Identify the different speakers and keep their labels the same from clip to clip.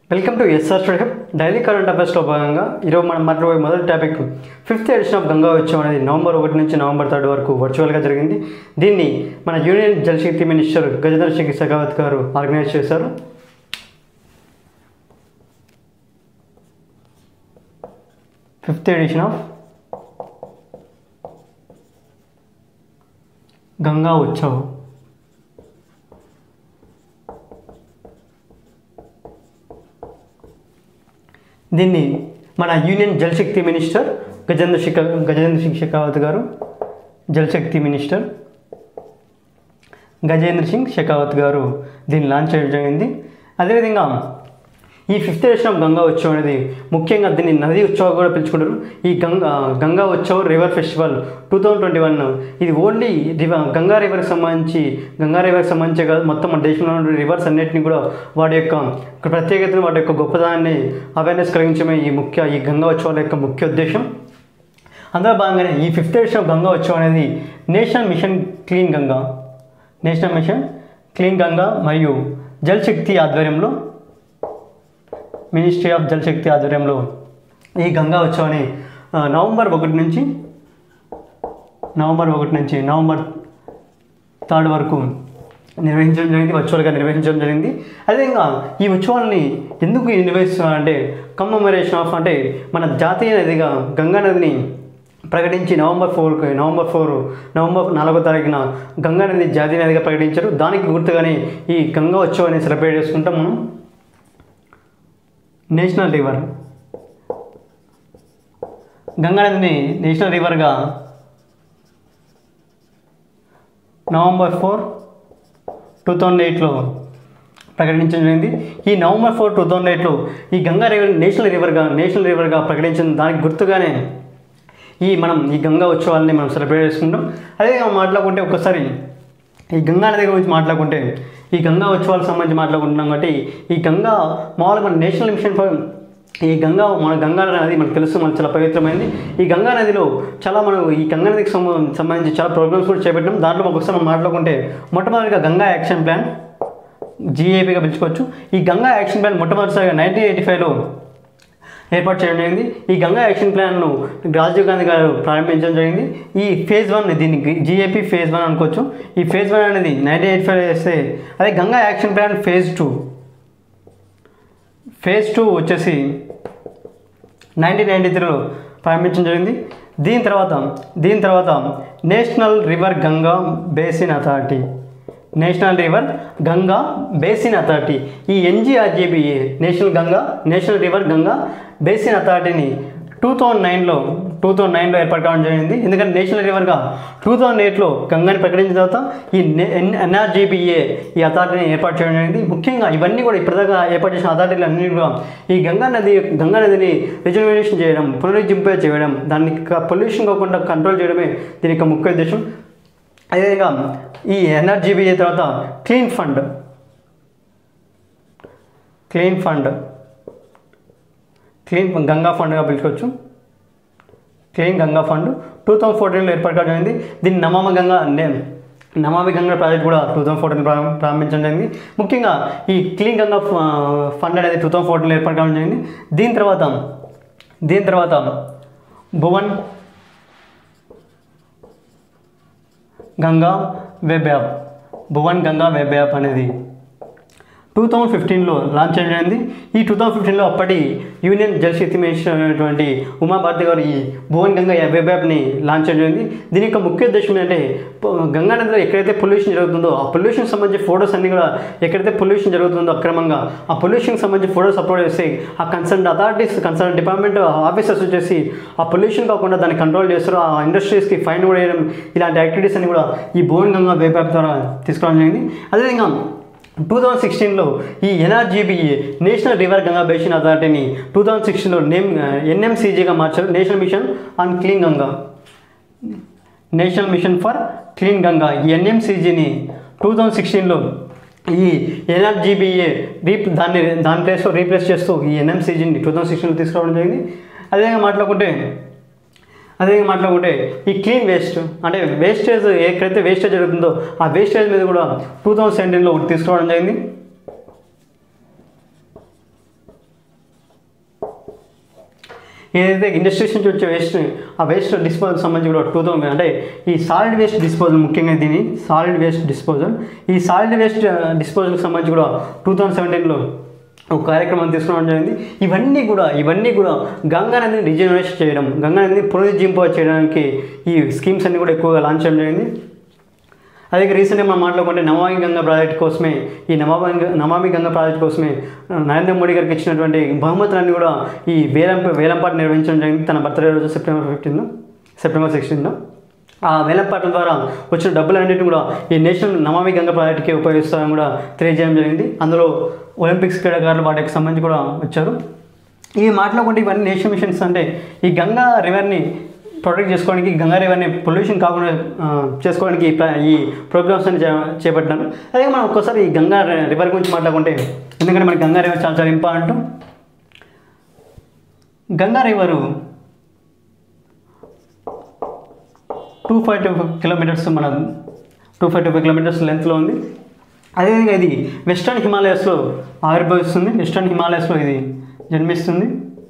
Speaker 1: welcome to SR studio daily current అఫైర్స్లో భాగంగా ఈరోజు మనం మాట్లాడే మొదటి topic fifth edition of Ganga ఉత్సవం అనేది నవంబర్ ఒకటి నుంచి నవంబర్ థర్డ్ వరకు వర్చువల్గా జరిగింది దీన్ని మన యూనియన్ జలశక్తి మినిస్టర్ గజేంద్ర సింగ్ షెకావత్ గారు ఆర్గనైజ్ చేశారు fifth edition of Ganga Utsav దీన్ని మన యూనియన్ జలశక్తి మినిస్టర్ గజేంద్ర శిఖ గజేంద్ర సింగ్ షెకావత్ గారు జలశక్తి మినిస్టర్ గజేంద్ర సింగ్ షెకావత్ గారు దీన్ని లాంచ్ చేయడం జరిగింది అదేవిధంగా ఈ ఫిఫ్త్ ఎడిషన్ ఆఫ్ గంగా ఉత్సవం అనేది ముఖ్యంగా దీన్ని నది ఉత్సవం కూడా పిలుచుకుంటారు ఈ Ganga Ganga Utsav river festival two thousand twenty one ఇది ఓన్లీ రివర్ గంగా రివర్కి సంబంధించి గంగా రివర్కి సంబంధించి కాదు మొత్తం మన దేశంలో ఉన్న రివర్స్ అన్నిటిని కూడా వాటి యొక్క ప్రత్యేకతను వాటి యొక్క గొప్పదాన్ని అవేర్నెస్ కలిగించడమే ఈ ముఖ్య ఈ గంగా ఉత్సవాల యొక్క ముఖ్య ఉద్దేశం అందులో భాగంగానే ఈ ఫిఫ్త్ ఎడిషన్ ఆఫ్ గంగా ఉత్సవం అనేది national mission clean Ganga national mission clean Ganga మరియు జల్ శక్తి ఆధ్వర్యంలో మినిస్ట్రీ ఆఫ్ జల్ శక్తి ఆధ్వర్యంలో ఈ గంగా ఉత్సవాన్ని ఆ, నవంబర్ ఒకటి నుంచి నవంబర్ ఒకటి నుంచి నవంబర్ థర్డ్ వరకు నిర్వహించడం జరిగింది వర్చువల్గా నిర్వహించడం జరిగింది అదేవిధంగా ఈ ఉత్సవాన్ని ఎందుకు నిర్వహిస్తున్నారంటే కమ్మమరేషన్ ఆఫ్ అంటే మన జాతీయ నదిగా గంగా నదిని ప్రకటించి నవంబర్ ఫోర్కి నవంబర్ ఫోర్ నవంబర్ నాలుగో తారీఖున గంగా నది జాతీయ నదిగా ప్రకటించారు దానికి గుర్తుగానే ఈ గంగా ఉత్సవాన్ని సెలబ్రేట్ చేసుకుంటాం మనం నేషనల్ రివర్ గంగా నదిని నేషనల్ రివర్గా నవంబర్ ఫోర్ టూ థౌజండ్ ఎయిట్లో ప్రకటించడం జరిగింది ఈ నవంబర్ ఫోర్ టూ థౌజండ్ ఎయిట్లో ఈ గంగా రివర్ నేషనల్ రివర్గా నేషనల్ రివర్గా ప్రకటించిన దానికి గుర్తుగానే ఈ మనం ఈ గంగా ఉత్సవాలని మనం సెలబ్రేట్ చేసుకుంటాం అదే మాట్లాడుకుంటే ఒకసారి ఈ గంగా నది గురించి మాట్లాడుకుంటే ఈ గంగా ఉత్సవాలకు సంబంధించి మాట్లాడుకుంటున్నాం కాబట్టి ఈ గంగా మామూలుగా మన నేషనల్ మిషన్ ఫర్ ఈ గంగా మన గంగా నది మనకు తెలుసు మనకు చాలా పవిత్రమైనది ఈ గంగా నదిలో చాలా మనం ఈ గంగా నదికి సంబ- సంబంధించి చాలా ప్రోగ్రామ్స్ కూడా చేపట్టాం దాంట్లో ఒకసారి మనం మాట్లాడుకుంటే మొట్టమొదటిగా గంగా యాక్షన్ ప్లాన్ జీఏపీగా పిలుచుకోవచ్చు ఈ గంగా యాక్షన్ ప్లాన్ మొట్టమొదటిసారిగా నైన్టీన్ ఎయిటీ ఫైవ్లో ఏర్పాటు చేయడం జరిగింది ఈ గంగా యాక్షన్ ప్లాన్ను రాజీవ్ గాంధీ గారు ప్రారంభించడం జరిగింది ఈ ఫేజ్ వన్ దీన్ని జీఏపీ ఫేజ్ వన్ అనుకోవచ్చు ఈ ఫేజ్ వన్ అనేది నైన్టీన్ ఎయిటీ ఫైవ్ చేస్తే అదే Ganga action plan phase two phase two వచ్చేసి నైన్టీన్ నైంటీ త్రీలో ప్రారంభించడం జరిగింది దీని తర్వాత దీని తర్వాత national river Ganga basin authority national river Ganga basin authority ఈ NGRJBA national Ganga national river Ganga basin అథారిటీని టూ థౌజండ్ నైన్లో టూ థౌజండ్ నైన్లో ఏర్పాటు కావడం జరిగింది ఎందుకంటే నేషనల్ రివర్గా టూ థౌజండ్ ఎయిట్లో గంగాని ప్రకటించిన తర్వాత ఈ ఎన్ఆర్జీబీఏ ఈ అథారిటీని ఏర్పాటు చేయడం జరిగింది ముఖ్యంగా ఇవన్నీ కూడా ఇప్పటిదాకా ఏర్పాటు చేసిన అథారిటీలు అన్నీ కూడా ఈ గంగా నది గంగా నదిని రిజర్వేషన్ చేయడం పునరుజ్జింపే చేయడం దాన్ని పొల్యూషన్ కాకుండా కంట్రోల్ చేయడమే దీని యొక్క ముఖ్య ఉద్దేశం అదేవిధంగా ఈ ఎన్ఆర్జీబీఏ తర్వాత clean fund clean fund clean Ganga ఫండ్గా పిలుచుకోవచ్చు clean Ganga fund two thousand ఫోర్టీన్లో ఏర్పాటు కావడం జరిగింది దీన్ని నమామ గంగా నే నమామి గంగా ప్రాజెక్ట్ కూడా టూ థౌజండ్ ఫోర్టీన్ ప్రారంభించడం జరిగింది ముఖ్యంగా ఈ క్లీన్ గంగా ఫ- ఫండ్ అనేది టూ థౌజండ్ ఫోర్టీన్లో ఏర్పాటు కావడం జరిగింది దీని తర్వాత దీని తర్వాత Bhuvan Ganga web app Bhuvan Ganga web app అనేది టూ థౌజండ్ ఫిఫ్టీన్లో లాంచ్ చేయడం జరిగింది ఈ టూ థౌజండ్ ఫిఫ్టీన్లో అప్పటి యూనియన్ జలశక్తి మినిస్టర్ అయినటువంటి ఉమాభారతి గారు ఈ భువన్ గంగా వెబ్ యాప్ని లాంచ్ చేయడం జరిగింది దీని యొక్క ముఖ్య ఉద్దేశం ఏంటంటే ప- గంగా నదిలో ఎక్కడైతే పొల్యూషన్ జరుగుతుందో ఆ పొల్యూషన్ సంబంధించి ఫోటోస్ అన్ని కూడా ఎక్కడైతే పొల్యూషన్ జరుగుతుందో అక్రమంగా ఆ పొల్యూషన్కి సంబంధించి ఫోటోస్ అప్లోడ్ చేసి ఆ concern authorities concern department officers వచ్చేసి ఆ పొల్యూషన్ కాకుండా దాన్ని కంట్రోల్ చేస్తారు ఆ ఇండస్ట్రీస్కి ఫైన్ కూడా వేయడం ఇలాంటి యాక్టివిటీస్ అన్ని కూడా ఈ భువన్ గంగా వెబ్ యాప్ ద్వారా తీసుకోవడం జరిగింది అదేవిధంగా టూ థౌజండ్ సిక్స్టీన్లో ఈ NRGBA national river Ganga basin అథారిటీని టూ థౌజండ్ సిక్స్టీన్లో నేమ్ ఎన్ఎంసీజీగా మార్చారు national mission on clean Ganga national mission for clean Ganga ఈ ఎన్ఎంసీజీని టూ థౌజండ్ సిక్స్టీన్లో ఈ ఎన్ఆర్జీబీఏ రీప్ దాన్ని దాని ప్లేస్లో రీప్లేస్ చేస్తూ ఈ ఎన్ఎంసీజీని టూ థౌజండ్ సిక్స్టీన్లో తీసుకురావడం జరిగింది అదేవిధంగా మాట్లాడుకుంటే అదే మాట్లాడుకుంటే ఈ క్లీన్ వేస్ట్ అంటే వేస్టేజ్ ఎక్కడైతే వేస్టేజ్ జరుగుతుందో ఆ వేస్టేజ్ మీద కూడా టూ థౌజండ్ సెవెంటీన్లో ఒకటి తీసుకురావడం జరిగింది ఏదైతే ఇండస్ట్రీస్ నుంచి వచ్చే వేస్ట్ ఆ వేస్ట్ డిస్పోజల్ సంబంధించి కూడా టూ థౌసండ్ అంటే ఈ సాలిడ్ వేస్ట్ డిస్పోజల్ ముఖ్యంగా దీని సాలిడ్ వేస్ట్ డిస్పోజల్ ఈ సాలిడ్ వేస్ట్ డిస్పోజల్కి సంబంధించి కూడా టూ థౌసండ్ సెవెంటీన్లో ఒక కార్యక్రమం తీసుకోవడం జరిగింది ఇవన్నీ కూడా ఇవన్నీ కూడా గంగా నదిని రిజనరేట్ చేయడం గంగా నదిని పునరుజ్జింప చేయడానికి ఈ స్కీమ్స్ అన్ని కూడా ఎక్కువగా లాంచ్ చేయడం జరిగింది అదే రీసెంట్గా మనం మాట్లాడుకుంటే నమామి గంగా ప్రాజెక్ట్ కోసమే ఈ నమామి గంగా నమామి గంగా ప్రాజెక్ట్ కోసమే నరేంద్ర మోడీ గారికి ఇచ్చినటువంటి బహుమతులన్నీ కూడా ఈ వేలం వేలంపాట నిర్వహించడం జరిగింది తన బర్త్డే రోజు సెప్టెంబర్ ఫిఫ్టీన్ సెప్టెంబర్ సిక్స్టీన్ ఆ వేలంపాట ద్వారా వచ్చిన డబ్బులన్నింటినీ కూడా ఈ నేషనల్ నమామి గంగా ప్రాజెక్ట్కి ఉపయోగిస్తారని కూడా తెలియజేయడం జరిగింది అందులో ఒలింపిక్స్ క్రీడాకారులు వాటికి సంబంధించి కూడా వచ్చారు ఇవి మాట్లాడుకుంటే ఇవన్నీ నేషనల్ మిషన్స్ అంటే ఈ గంగా రివర్ని ప్రొటెక్ట్ చేసుకోవడానికి గంగా రివర్ని పొల్యూషన్ కాకుండా ఆ, చేసుకోవడానికి ఈ ప్ర- ఈ ప్రోగ్రామ్స్ అని చే- చేపట్టాను అదే మనం ఒక్కోసారి ఈ గంగా రివర్ గురించి మాట్లాడుకుంటే ఎందుకంటే మనకి గంగా రివర్ చాలా చాలా important Ganga river two five two kilometres మన two five two five kilometres లెంత్లో ఉంది అదేవిధంగా ఇది వెస్టర్న్ హిమాలయస్లో ఆవిర్భవిస్తుంది వెస్టర్న్ హిమాలయస్లో ఇది జన్మిస్తుంది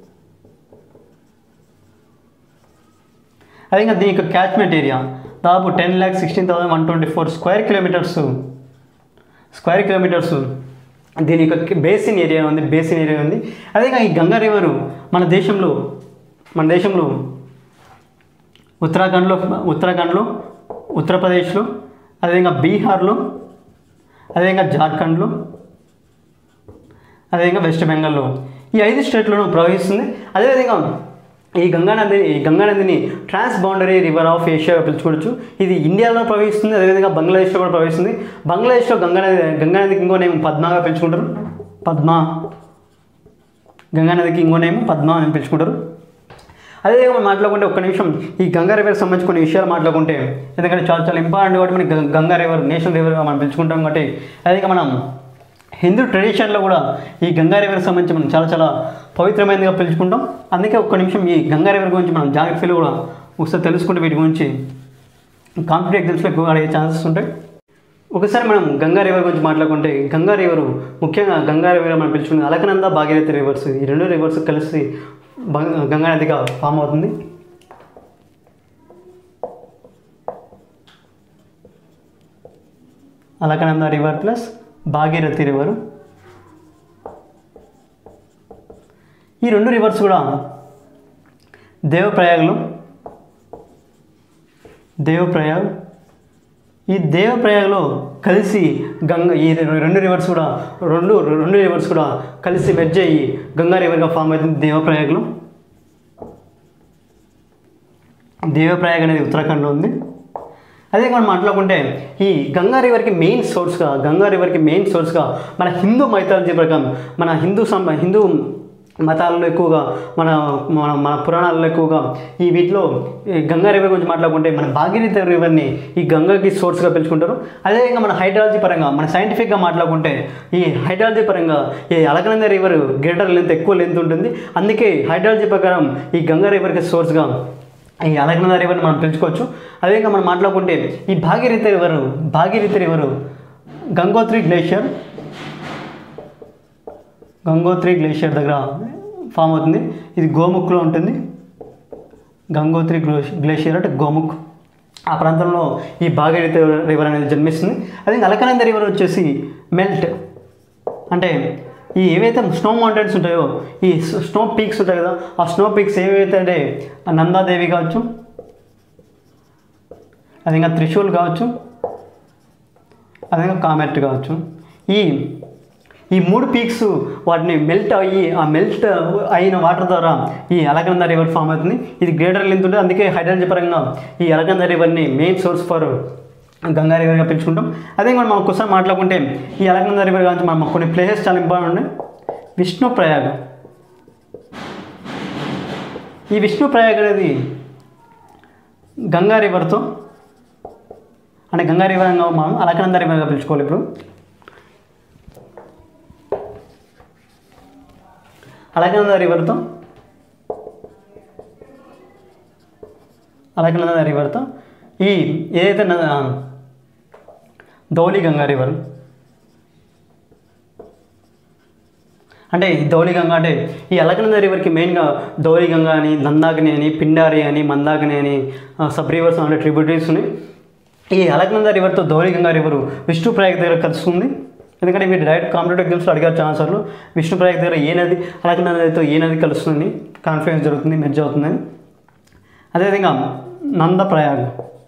Speaker 1: అదేవిధంగా దీని యొక్క క్యాచ్మెంట్ ఏరియా దాదాపు ten lakh sixteen thousand one twenty four square kilometres square kilometres దీని యొక్క బేసిన్ ఏరియా ఉంది బేసిన్ ఏరియా ఉంది అదేవిధంగా ఈ గంగా రివరు మన దేశంలో మన దేశంలో ఉత్తరాఖండ్లో ఉత్తరాఖండ్లో ఉత్తరప్రదేశ్లో అదేవిధంగా బీహార్లో అదేవిధంగా జార్ఖండ్లో అదేవిధంగా వెస్ట్ బెంగాల్లో ఈ ఐదు స్టేట్లోనూ ప్రవహిస్తుంది అదేవిధంగా ఈ గంగానది ఈ గంగానదిని trans boundary river of Asia పిలుచుకోవచ్చు ఇది ఇండియాలో ప్రవహిస్తుంది అదేవిధంగా బంగ్లాదేశ్లో కూడా ప్రవహిస్తుంది బంగ్లాదేశ్లో గంగానది గంగానదికి ఇంకో నేమ్ పద్మాగా పిలుచుకుంటారు పద్మ గంగానదికి ఇంకో నేమ్ పద్మ అని పిలుచుకుంటారు అదేవిధంగా మనం మాట్లాడుకుంటే ఒక్క నిమిషం ఈ గంగా రివర్కి సంబంధించి కొన్ని విషయాలు మాట్లాడుకుంటే ఎందుకంటే చాలా చాలా ఇంపార్టెంట్ కాబట్టి మనకి గం- గంగా రివర్ నేషనల్ రివర్గా మనం పిలుచుకుంటాం కాబట్టి అదేవిధంగా మనం హిందూ ట్రెడిషన్లో కూడా ఈ గంగా రివర్కి సంబంధించి మనం చాలా చాలా పవిత్రమైనదిగా పిలుచుకుంటాం అందుకే ఒక్క నిమిషం ఈ గంగా రివర్ గురించి మనం జాగ్రత్తలు కూడా ఒకసారి తెలుసుకుంటే వీటి గురించి కాంపిటేటివ్ ఎగ్జామ్స్లో ఎక్కువగా అడిగే ఛాన్సెస్ ఉంటాయి ఒకసారి మనం గంగా రివర్ గురించి మాట్లాడుకుంటే గంగా రివర్ ముఖ్యంగా గంగా రివర్ మనం పిలుచుకునే అలకనంద భాగీరథి రివర్స్ ఈ రెండు రివర్స్ కలిసి బం- గంగా నదిగా ఫామ్ అవుతుంది Alaknanda river plus Bhagirathi river ఈ రెండు రివర్స్ కూడా దేవప్రయాగ్లో దేవప్రయాగ్ ఈ దేవప్రయాగ్లో కలిసి గంగ ఈ రె- రెండు రివర్స్ కూడా రెండు రెండు రివర్స్ కూడా కలిసి మెర్జ్ అయ్యి గంగా రివర్గా ఫామ్ అవుతుంది దేవప్రయాగ్లో దేవప్రయాగ్ అనేది ఉత్తరాఖండ్లో ఉంది అదే మనం మాట్లాడుకుంటే ఈ గంగా రివర్కి మెయిన్ సోర్స్గా గంగా రివర్కి మెయిన్ సోర్స్గా మన హిందూ మైథాలజీ ప్రకారం మన హిందూ సం హిందూ మతాలలో ఎక్కువగా మన మన మన పురాణాలలో ఎక్కువగా ఈ వీటిలో ఈ గంగా రివర్ గురించి మాట్లాడుకుంటే మన భాగీరథ రివర్ని ఈ గంగాకి సోర్స్గా పిలుచుకుంటారు అదేవిధంగా మన హైడ్రాలజీ పరంగా మన సైంటిఫిక్గా మాట్లాడుకుంటే ఈ హైడ్రాలజీ పరంగా ఈ అలకనంద రివర్ గ్రేటర్ లెంత్ ఎక్కువ లెంత్ ఉంటుంది అందుకే హైడ్రాలజీ ప్రకారం ఈ గంగా రివర్కి సోర్స్గా ఈ అలకనంద రివర్ని మనం పిలుచుకోవచ్చు అదేవిధంగా మనం మాట్లాడుకుంటే ఈ Bhagirathi river Bhagirathi river Gangotri glacier Gangotri glacier దగ్గర ఫామ్ అవుతుంది ఇది గోముఖ్లో ఉంటుంది గంగోత్రి గ్లో- గ్లేషియర్ అంటే గోముఖ్ ఆ ప్రాంతంలో ఈ భాగీరథి రివర్ అనేది జన్మిస్తుంది అదే అలకనంద రివర్ వచ్చేసి మెల్ట్ అంటే ఈ ఏవైతే స్నో మౌంటైన్స్ ఉంటాయో ఈ స్నో పీక్స్ ఉంటాయి కదా ఆ స్నో పీక్స్ ఏవైతే అంటే ఆ నందాదేవి కావచ్చు అది ఇంకా త్రిశూల్ కావచ్చు అదేవిధంగా కామెట్ కావచ్చు ఈ ఈ మూడు పీక్స్ వాటిని మెల్ట్ అయ్యి ఆ మెల్ట్ అయిన వాటర్ ద్వారా ఈ అలకంద రివర్ ఫామ్ అవుతుంది ఇది గ్రేటర్ లెంత్ ఉంటుంది అందుకే హైడ్రాలజీ పరంగా ఈ అలకంద రివర్ని మెయిన్ సోర్స్ ఫర్ గంగా రివర్గా పిలుచుకుంటాం అదే మనం ఒక్కసారి మాట్లాడుకుంటే ఈ అలకంద రివర్ గురించి మనం కొన్ని ప్లేసెస్ చాలా ఇంపార్టెంట్ ఉన్నాయి విష్ణు ప్రయాగ ఈ విష్ణు ప్రయాగ అనేది గంగా రివర్తో అంటే గంగా రివర్ అని మనం అలకనంద రివర్గా పిలుచుకోవాలి ఇప్పుడు అలకనంద రివర్తో అలకనంద రివర్తో ఈ ఏదైతే న- ధౌలి గంగా రివర్ అంటే ఈ ధౌలిగంగ అంటే ఈ అలకనంద రివర్కి మెయిన్గా ధౌలిగంగ అని నందాకిని అని పిండారి అని మందాకిని అని సబ్ రివర్స్ అంటే ట్రిబ్యూటరీస్ ఉన్నాయి ఈ అలకనంద రివర్తో ధౌలిగంగా రివర్ విష్ణుప్రయాగ దగ్గర కలుస్తుంది ఎందుకంటే మీరు డైరెక్ట్ కాంపిటేటివ్ ఎగ్జామ్స్లో అడిగారు చాలా సార్లు విష్ణుప్రయాగ దగ్గర ఏ నది అలకనంద నదితో ఏ నది కలుస్తుంది కాన్ఫరెన్స్ జరుగుతుంది మెర్జ్ అవుతుందని అదేవిధంగా నందప్రయాగ్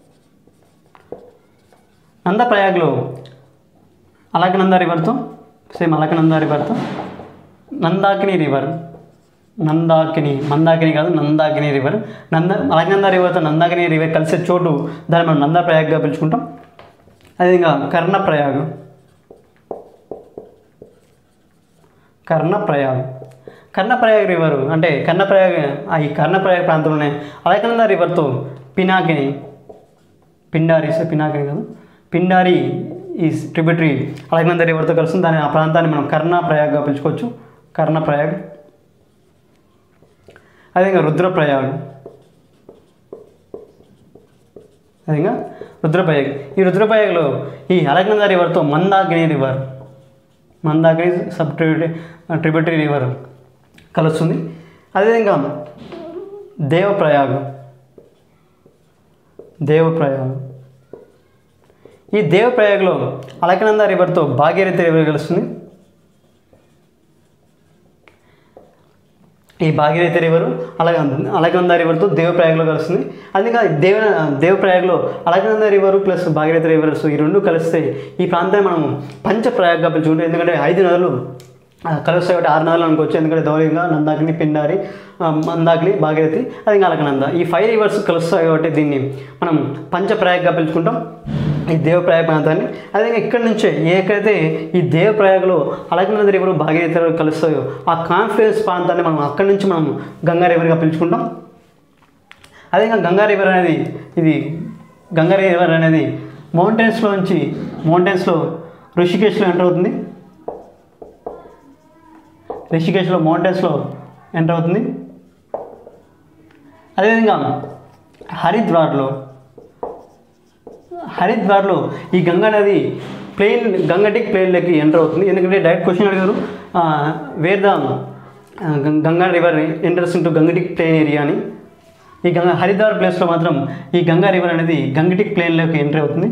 Speaker 1: నందప్రయాగ్లో అలకనంద రివర్తో సేమ్ అలకనంద రివర్తో నందాకిని రివర్ నందాకిని మందాకిని కాదు నందాకిని రివర్ నంద అలకనంద రివర్తో నందాకిని రివర్ కలిసే చోటు దాన్ని మనం నందప్రయాగ్గా పిలుచుకుంటాం అదేవిధంగా కర్ణప్రయాగ్ కర్ణప్రయాగ్ కర్ణప్రయాగ్ రివర్ అంటే కర్ణప్రయాగ్ ఆ ఈ కర్ణప్రయాగ్ ప్రాంతంలోనే అలకనంద రివర్తో పినాకిని పిండారి సో పినాకిని కాదు పిండారి ఈ ట్రిబ్యూటరీ అలకనంద రివర్తో కలుస్తుంది దాని ఆ ప్రాంతాన్ని మనం కర్ణప్రయాగ్గా పిలుచుకోవచ్చు కర్ణప్రయాగ్ అదేవిధంగా రుద్రప్రయాగ్ అదేవిధంగా రుద్రప్రయాగ్ ఈ రుద్రప్రయాగ్లో ఈ అలకనంద రివర్తో Mandakini river Mandakini sub tributary tributary river కలుస్తుంది అదేవిధంగా దేవప్రయాగ్ దేవప్రయాగ్ ఈ దేవప్రయాగ్లో అలకనంద రివర్తో భాగీరథి రివర్ కలుస్తుంది ఈ భాగీరథి రివరు అలగ అలకనంద రివర్తో దేవప్రయాగ్లో కలుస్తుంది అందుకే దేవ దేవప్రయాగ్లో Alaknanda river plus Bhagirathi rivers ఈ రెండు కలిస్తే ఈ ప్రాంతాన్ని మనం పంచప్రయాగ్గా పిలుచుకుంటాం ఎందుకంటే ఐదు నదులు ఆ, కలుస్తాయి కాబట్టి ఆరు నదులు అనుకోవచ్చు ఎందుకంటే ధౌలింగ నందాకిని పిండారి ఆ, మందాకిని భాగీరథి అది ఇంకా అలకనంద ఈ ఫైవ్ రివర్స్ కలుస్తాయి కాబట్టి దీన్ని మనం పంచప్రయాగ్గా పిలుచుకుంటాం ఈ దేవప్రయాగ ప్రాంతాన్ని అదే ఇక్కడ నుంచే ఎక్కడైతే ఈ దేవప్రయాగలో అలకనంద రివర్ భాగీరథి రివర్ కలుస్తాయో ఆ కాన్ఫ్లుయెన్స్ ప్రాంతాన్ని మనం అక్కడి నుంచి మనం గంగా రివర్గా పిలుచుకుంటాం అదేవిధంగా గంగా రివర్ అనేది ఇది గంగా రివర్ అనేది మౌంటైన్స్లో నుంచి మౌంటైన్స్లో ఋషికేశ్లో ఎంటర్ అవుతుంది రిషికేశ్లో మౌంటైన్స్లో ఎంటర్ అవుతుంది అదేవిధంగా హరిద్వార్లో హరిద్వార్లో ఈ గంగా నది ప్లెయిన్ గంగటిక్ ప్లెయిన్లోకి ఎంటర్ అవుతుంది ఎందుకంటే డైరెక్ట్ క్వశ్చన్ అడిగారు where the Ganga river enters into Gangetic plain area అని ఈ గంగా హరిద్వార్ ప్లేస్లో మాత్రం ఈ గంగా రివర్ అనేది గంగటిక్ ప్లెయిన్లోకి ఎంటర్ అవుతుంది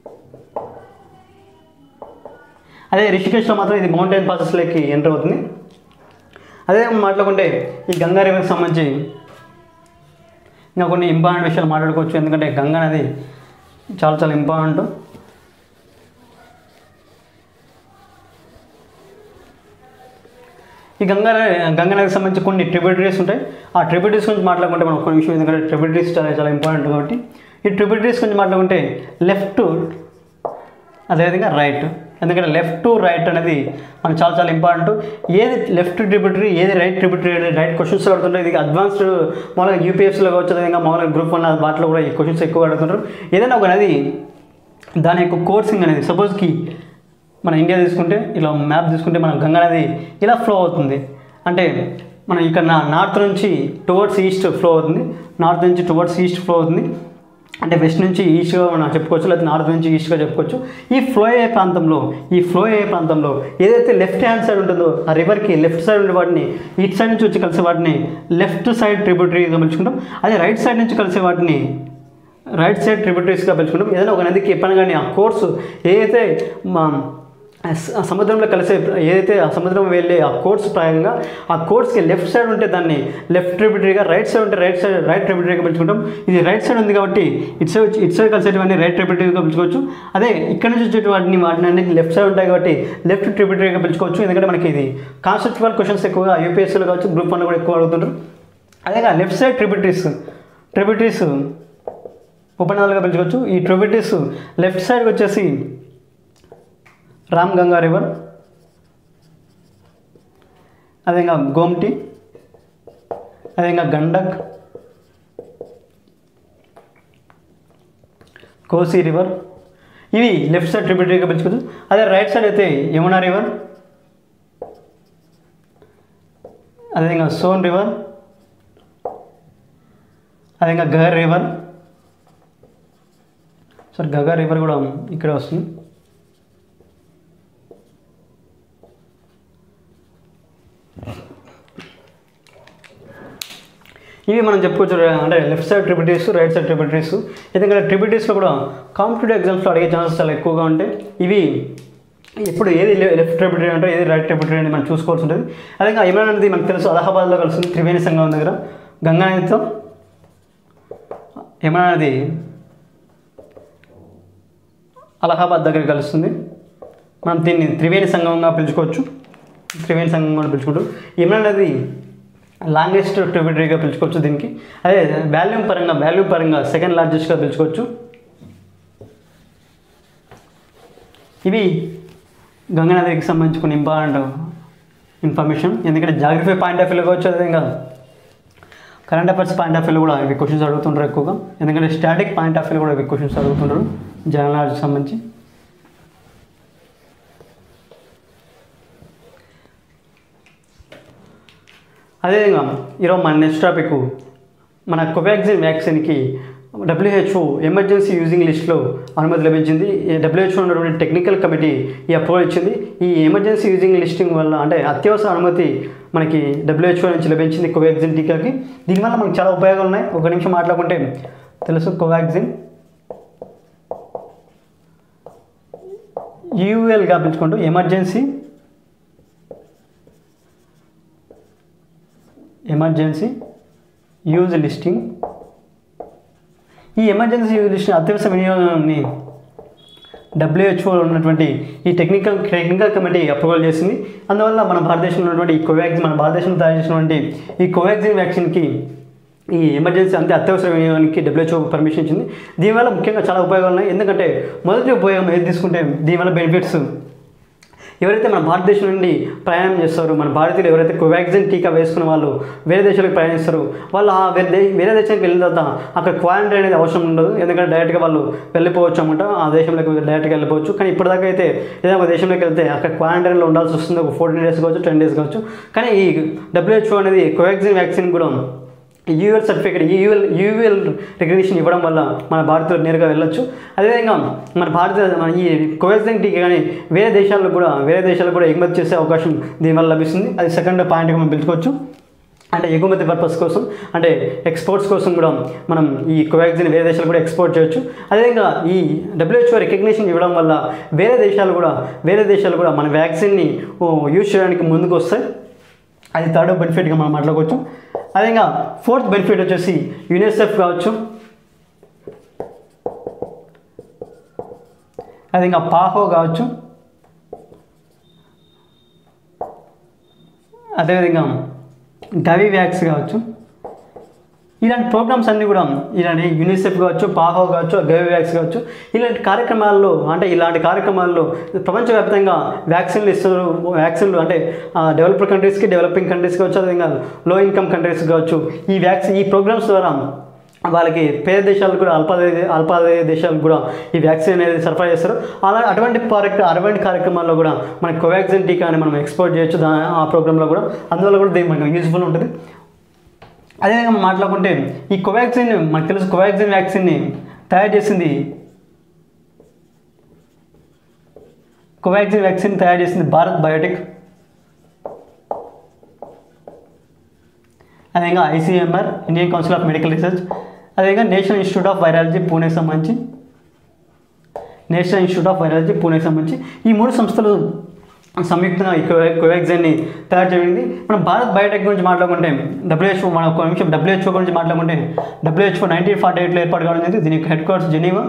Speaker 1: అదే రిషికేశ్లో మాత్రం ఇది మౌంటైన్ పాసెస్లోకి ఎంటర్ అవుతుంది అదే మాట్లాడుకుంటే ఈ గంగా రివర్కి సంబంధించి ఇంకా కొన్ని ఇంపార్టెంట్ విషయాలు మాట్లాడుకోవచ్చు ఎందుకంటే గంగా నది చాలా చాలా ఇంపార్టెంట్ ఈ గంగా గంగా నదికి సంబంధించి కొన్ని ట్రిబ్యూటరీస్ ఉంటాయి ఆ ట్రిబ్యూటరీస్ గురించి మాట్లాడుకుంటే మనం కొన్ని విషయం ఎందుకంటే ట్రిబ్యూటరీస్ చాలా చాలా ఇంపార్టెంట్ కాబట్టి ఈ ట్రిబ్యూటరీస్ గురించి మాట్లాడుకుంటే లెఫ్ట్ అదేవిధంగా రైట్ ఎందుకంటే లెఫ్ట్ టు రైట్ అనేది మనకు చాలా చాలా ఇంపార్టెంట్ ఏది లెఫ్ట్ ట్రిబ్యూటరీ ఏది రైట్ ట్రిబ్యూటరీ అనేది రైట్ క్వశ్చన్స్ అడుగుతుంటారు ఇది అడ్వాన్స్డ్ మామూలుగా యూపీఎస్సీలో కావచ్చు అదేవిధంగా మామూలుగా గ్రూప్ వన్ వాటిలో కూడా ఈ క్వశ్చన్స్ ఎక్కువ అడుగుతుంటారు ఏదైనా ఒక నది దాని యొక్క కోర్సింగ్ అనేది సపోజ్కి మన ఇండియా తీసుకుంటే ఇలా మ్యాప్ తీసుకుంటే మన గంగా నది ఇలా ఫ్లో అవుతుంది అంటే మనం ఇక్కడ నా నార్త్ నుంచి టువర్డ్స్ ఈస్ట్ ఫ్లో అవుతుంది నార్త్ నుంచి టువర్డ్స్ ఈస్ట్ ఫ్లో అవుతుంది అంటే వెస్ట్ నుంచి ఈస్ట్గా మనం చెప్పుకోవచ్చు లేదా నార్త్ నుంచి ఈస్ట్గా చెప్పుకోవచ్చు ఈ ఫ్లో అయ్యే ప్రాంతంలో ఈ ఫ్లో అయ్యే ప్రాంతంలో ఏదైతే లెఫ్ట్ హ్యాండ్ సైడ్ ఉంటుందో ఆ రివర్కి లెఫ్ట్ సైడ్ ఉండే వాటిని ఇటు సైడ్ నుంచి వచ్చి కలిసే వాటిని లెఫ్ట్ సైడ్ ట్రిబ్యూటరీగా పిలుచుకుంటాం అదే రైట్ సైడ్ నుంచి కలిసే వాటిని రైట్ సైడ్ ట్రిబ్యూటరీస్గా పిలుచుకుంటాం ఏదైనా ఒక నదికి ఎప్పుడైనా కానీ ఆ కోర్సు ఏదైతే మా స- సముద్రంలో కలిసే ఏదైతే ఆ సముద్రం వెళ్ళే ఆ కోర్స్ ప్రాయంగా ఆ కోర్స్కి లెఫ్ట్ సైడ్ ఉంటే దాన్ని లెఫ్ట్ ట్రిబ్యూటరీగా రైట్ సైడ్ ఉంటే రైట్ సైడ్ రైట్ ట్రిబ్యూటరీగా పిలుచుకుంటాం ఇది రైట్ సైడ్ ఉంది కాబట్టి ఇటు సైడ్ ఇటు సైడ్ కలిసేటివన్నీ రైట్ ట్రిబ్యూటరీగా పిలుచుకోవచ్చు అదే ఇక్కడ నుంచి వచ్చేటి వాటిని వాటిని అన్ని లెఫ్ట్ సైడ్ ఉంటాయి కాబట్టి లెఫ్ట్ ట్రిబ్యూటరీగా పిలుచుకోవచ్చు ఎందుకంటే మనకి ఇది కాన్సెప్చువల్ క్వశ్చన్స్ ఎక్కువగా యూపీఎస్సీలో కావచ్చు గ్రూప్ వన్లో కూడా ఎక్కువ అడుగుతుంటారు అదేగా లెఫ్ట్ సైడ్ ట్రిబ్యూటరీస్ ట్రిబ్యూటరీస్ ఉపనదులుగా పిలుచుకోవచ్చు ఈ ట్రిబ్యూటరీస్ లెఫ్ట్ సైడ్కి వచ్చేసి రామ్ గంగా రివర్ అదేవిధంగా గోమ్టి అదేవిధంగా గండక్ కోసి రివర్ ఇవి లెఫ్ట్ సైడ్ ట్రిబ్యూటరీగా పిలుచుకోవచ్చు అదే రైట్ సైడ్ అయితే యమునా రివర్ అదేవిధంగా సోన్ రివర్ అదేవిధంగా Ghaghara river sir Ghaghara river కూడా ఇక్కడ వస్తుంది ఇవి మనం చెప్పుకోవచ్చు అంటే left side tributaries right side tributaries ఎందుకంటే ట్రిబ్యూటరీస్లో కూడా కాంపిటేటివ్ ఎగ్జామ్స్లో అడిగే ఛాన్సెస్ చాలా ఎక్కువగా ఉంటాయి ఇవి ఇప్పుడు ఏది లెఫ్ట్ ట్రిబ్యూటరీ అంటే ఏది రైట్ ట్రిబ్యూటరీ అని మనం చూసుకోవాల్సి ఉంటుంది అదే యమునా నది మనకు తెలుసు అలహాబాద్లో కలుస్తుంది త్రివేణి సంగమం దగ్గర గంగా నదితో యమునా నది అలహాబాద్ దగ్గర కలుస్తుంది మనం దీన్ని త్రివేణి సంగమంగా పిలుచుకోవచ్చు త్రివేణి సంగమంగా పిలుచుకుంటూ యమునా నది లాంగెస్ట్ ట్రిబ్యూటరీగా పిలుచుకోవచ్చు దీనికి అదే వాల్యూమ్ పరంగా వాల్యూమ్ పరంగా సెకండ్ లార్జెస్ట్గా పిలుచుకోవచ్చు ఇవి గంగా నదికి సంబంధించి కొన్ని ఇంపార్టెంట్ ఇన్ఫర్మేషన్ ఎందుకంటే జాగ్రఫీ పాయింట్ ఆఫ్ వ్యూలో కావచ్చు అదేవిధంగా కరెంట్ అఫైర్స్ పాయింట్ ఆఫ్ వ్యూలో కూడా ఇవి క్వశ్చన్స్ అడుగుతుంటారు ఎక్కువగా ఎందుకంటే స్టాటిక్ పాయింట్ ఆఫ్ వ్యూలో కూడా ఇవి క్వశ్చన్స్ అడుగుతుంటారు జనరల్ నాలెడ్జ్ సంబంధించి అదేవిధంగా ఈరోజు మన నెక్స్ట్ టాపిక్ మన కోవాక్సిన్ వ్యాక్సిన్కి డబ్ల్యూహెచ్ఓ ఎమర్జెన్సీ యూజింగ్ లిస్ట్లో అనుమతి లభించింది డబ్ల్యూహెచ్ఓ ఉన్నటువంటి టెక్నికల్ కమిటీ ఈ అప్రూవల్ ఇచ్చింది ఈ ఎమర్జెన్సీ యూజింగ్ లిస్టింగ్ వల్ల అంటే అత్యవసర అనుమతి మనకి డబ్ల్యూహెచ్ఓ నుంచి లభించింది కోవాక్సిన్ టీకాకి దీనివల్ల మనకు చాలా ఉపయోగాలు ఉన్నాయి ఒక నిమిషం మాట్లాడుకుంటే తెలుసు కోవాక్సిన్ యూఎల్గా పిలుచుకుంటూ ఎమర్జెన్సీ ఎమర్జెన్సీ యూజ్ లిస్టింగ్ ఈ ఎమర్జెన్సీ యూజ్ లిస్టింగ్ అత్యవసర వినియోగాన్ని డబ్ల్యూహెచ్ఓలో ఉన్నటువంటి ఈ టెక్నికల్ టెక్నికల్ కమిటీ అప్రూవల్ చేసింది అందువల్ల మన భారతదేశంలో ఉన్నటువంటి ఈ కోవాక్సిన్ మన భారతదేశంలో తయారు చేసినటువంటి ఈ కోవాక్సిన్ వ్యాక్సిన్కి ఈ ఎమర్జెన్సీ అంటే అత్యవసర వినియోగానికి డబ్ల్యూహెచ్ఓ పర్మిషన్ ఇచ్చింది దీనివల్ల ముఖ్యంగా చాలా ఉపయోగాలు ఉన్నాయి ఎందుకంటే మొదటి ఉపయోగం ఏది తీసుకుంటే దీనివల్ల బెనిఫిట్స్ ఎవరైతే మన భారతదేశం నుండి ప్రయాణం చేస్తారో మన భారతీయులు ఎవరైతే కోవాక్సిన్ టీకా వేసుకున్న వాళ్ళు వేరే దేశాలకు ప్రయాణిస్తారు వాళ్ళు ఆ వేరే దే- వేరే దేశానికి వెళ్ళిన తర్వాత అక్కడ క్వారంటైన్ అనేది అవసరం ఉండదు ఎందుకంటే డైరెక్ట్గా వాళ్ళు వెళ్ళిపోవచ్చు అనమాట ఆ దేశంలోకి డైరెక్ట్గా వెళ్ళిపోవచ్చు కానీ ఇప్పటిదాకా అయితే ఏదైనా ఒక దేశంలోకి వెళ్తే అక్కడ క్వారంటైన్లో ఉండాల్సి వస్తుంది ఒక ఫోర్టీన్ డేస్ కావచ్చు టెన్ డేస్ కావచ్చు కానీ ఈ డబ్ల్యూహెచ్ఓ అనేది కోవాక్సిన్ వ్యాక్సిన్ కూడా UL certificate UL UL recognition ఇవ్వడం వల్ల మన భారతీయులు నేరుగా వెళ్ళొచ్చు అదేవిధంగా మన భారత మన ఈ కోవాక్సిన్ టీకా కానీ వేరే దేశాలకు కూడా వేరే దేశాలకు కూడా ఎగుమతి చేసే అవకాశం దీనివల్ల లభిస్తుంది అది సెకండ్ పాయింట్గా మనం పిలుచుకోవచ్చు అంటే ఎగుమతి పర్పస్ కోసం అంటే ఎక్స్పోర్ట్స్ కోసం కూడా మనం ఈ కోవాక్సిన్ వేరే దేశాలు కూడా ఎక్స్పోర్ట్ చేయొచ్చు అదేవిధంగా ఈ డబ్ల్యూహెచ్ఓ రికగ్నిషన్ ఇవ్వడం వల్ల వేరే దేశాలు కూడా వేరే దేశాలు కూడా మన వ్యాక్సిన్ని యూజ్ చేయడానికి ముందుకు వస్తాయి అది థర్డ్ బెనిఫిట్గా మనం మాట్లాడుకోవచ్చు అదేవిధంగా ఫోర్త్ బెనిఫిట్ వచ్చేసి యునిసెఫ్ కావచ్చు అదేవిధంగా పాహో కావచ్చు అదేవిధంగా గవి వ్యాక్స్ కావచ్చు ఇలాంటి ప్రోగ్రామ్స్ అన్నీ కూడా ఇలాంటి యూనిసెఫ్ కావచ్చు పాహో కావచ్చు గవి వ్యాక్స్ కావచ్చు ఇలాంటి కార్యక్రమాల్లో అంటే ఇలాంటి కార్యక్రమాల్లో ప్రపంచవ్యాప్తంగా వ్యాక్సిన్లు ఇస్తారు వ్యాక్సిన్లు అంటే డెవలప్డ్ కంట్రీస్కి డెవలపింగ్ కంట్రీస్ కావచ్చు అదేవిధంగా లో ఇన్కమ్ కంట్రీస్ కావచ్చు ఈ వ్యాక్సిన్ ఈ ప్రోగ్రామ్స్ ద్వారా వాళ్ళకి పేద దేశాలకు కూడా అల్పాదాయ అల్పాదాయ దేశాలకు కూడా ఈ వ్యాక్సిన్ అనేది సరఫరా చేస్తారు అలా అటువంటి కార్యక్ర అటువంటి కార్యక్రమాల్లో కూడా మనకి కోవాక్సిన్ టీకాని మనం ఎక్స్పోర్ట్ చేయొచ్చు దా ఆ ప్రోగ్రాంలో కూడా అందువల్ల కూడా దీనికి మనకు యూజ్ఫుల్ ఉంటుంది అదేవిధంగా మనం మాట్లాడుకుంటే ఈ కోవాక్సిన్ మనకు తెలుసు కోవాక్సిన్ వ్యాక్సిన్ని తయారు చేసింది కోవాక్సిన్ వ్యాక్సిన్ తయారు చేసింది భారత్ బయోటెక్ అదేవిధంగా ICMR Indian council of medical research అదేవిధంగా నేషనల్ ఇన్స్టిట్యూట్ ఆఫ్ వైరాలజీ పూణేకి సంబంధించి నేషనల్ ఇన్స్టిట్యూట్ ఆఫ్ వైరాలజీ పూణేకి సంబంధించి ఈ మూడు సంస్థలు సంయుక్తంగా ఈ కోవా- కోవాక్సిన్ని తయారు చేయండి మనం భారత్ బయోటెక్ గురించి మాట్లాడుకుంటే డబ్ల్యూహెచ్ఓ మన ఒక నిమిషం డబ్ల్యూహెచ్ఓ గురించి మాట్లాడుకుంటే డబ్ల్యూహెచ్ఓ నైన్టీన్ ఫార్టీ ఎయిట్లో ఏర్పాటు కావడం జరిగింది దీని యొక్క హెడ్ క్వార్టర్స్ జెనీవా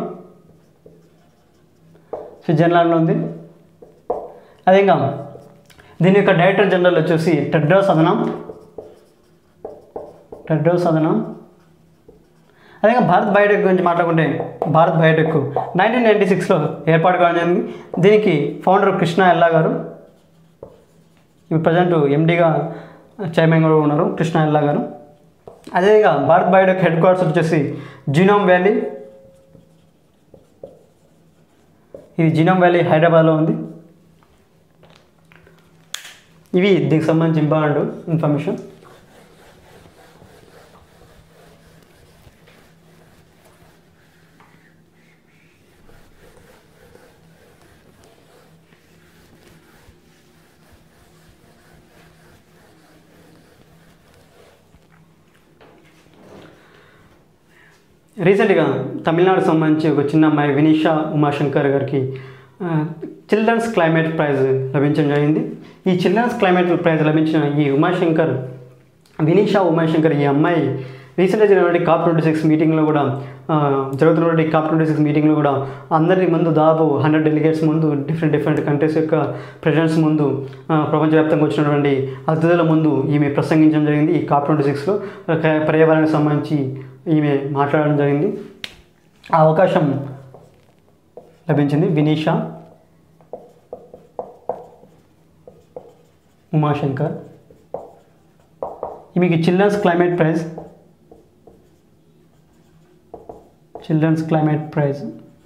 Speaker 1: స్విట్జర్లాండ్లో ఉంది అదేవిధంగా దీని యొక్క డైరెక్టర్ జనరల్ వచ్చేసి టెడ్రో సదనం టెడ్రో సదనం అదేవిధంగా భారత్ బయోటెక్ గురించి మాట్లాడుకుంటే భారత్ బయోటెక్ నైన్టీన్ నైంటీ సిక్స్లో ఏర్పాటు కావడం జరిగింది దీనికి ఫౌండర్ కృష్ణ ఎల్లా గారు ఇప్పుడు ప్రజెంట్ ఎండీగా చైర్మన్ కూడా ఉన్నారు కృష్ణ ఎల్లా గారు అదేవిధంగా భారత్ బయోటెక్ హెడ్ క్వార్టర్స్ వచ్చేసి జీనోమ్ వ్యాలీ ఇది జీనోమ్ వ్యాలీ హైదరాబాద్లో ఉంది ఇవి దీనికి సంబంధించి ఇంపార్టెంట్ ఇన్ఫర్మేషన్ రీసెంట్గా తమిళనాడుకు సంబంధించి ఒక చిన్న అమ్మాయి వినీషా ఉమాశంకర్ గారికి చిల్డ్రన్స్ క్లైమేట్ ప్రైజ్ లభించడం జరిగింది ఈ చిల్డ్రన్స్ క్లైమేట్ ప్రైజ్ లభించిన ఈ ఉమాశంకర్ వినీషా ఉమాశంకర్ ఈ అమ్మాయి రీసెంట్గా జరిగినటువంటి కాప్ ట్వంటీ సిక్స్ మీటింగ్లో కూడా ఆ, జరుగుతున్నటువంటి కాప్ ట్వంటీ సిక్స్ మీటింగ్లో కూడా అందరి ముందు దాదాపు హండ్రెడ్ డెలిగేట్స్ ముందు డిఫరెంట్ డిఫరెంట్ కంట్రీస్ యొక్క ప్రెసిడెంట్స్ ముందు ఆ, ప్రపంచవ్యాప్తంగా వచ్చినటువంటి అతిథుల ముందు ఈమె ప్రసంగించడం జరిగింది ఈ కాప్ ట్వంటీ సిక్స్లో పర్యావరణానికి సంబంధించి ఈమె మాట్లాడడం జరిగింది ఆ అవకాశం లభించింది వినీషా ఉమాశంకర్ ఈమెకి children's climate prize children's climate prize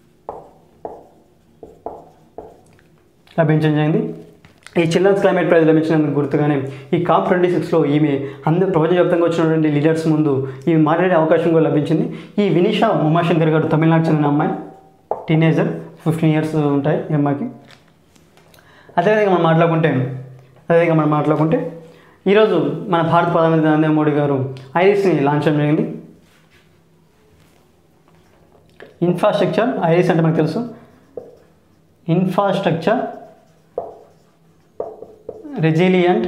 Speaker 1: లభించడం జరిగింది ఈ చిల్డ్రన్స్ క్లైమేట్ ప్రైజ్ లభించినందుకు గుర్తుగానే ఈ కాప్ ట్వంటీ సిక్స్లో ఈమె అందరు ప్రపంచవ్యాప్తంగా వచ్చినటువంటి లీడర్స్ ముందు ఈమె మాట్లాడే అవకాశం కూడా లభించింది ఈ వినీషా ఉమాశంకర్ గారు తమిళనాడు చెందిన అమ్మాయి టీనేజర్ ఫిఫ్టీన్ ఇయర్స్ ఉంటాయి ఈ అమ్మాయికి అదేవిధంగా మనం మాట్లాడుకుంటే అదేవిధంగా మనం మాట్లాడుకుంటే ఈరోజు మన భారత ప్రధానమంత్రి నరేంద్ర మోడీ గారు ఐరిస్ని లాంచ్ చేయడం జరిగింది ఇన్ఫ్రాస్ట్రక్చర్ ఐరిస్ అంటే మనకు తెలుసు infrastructure resilient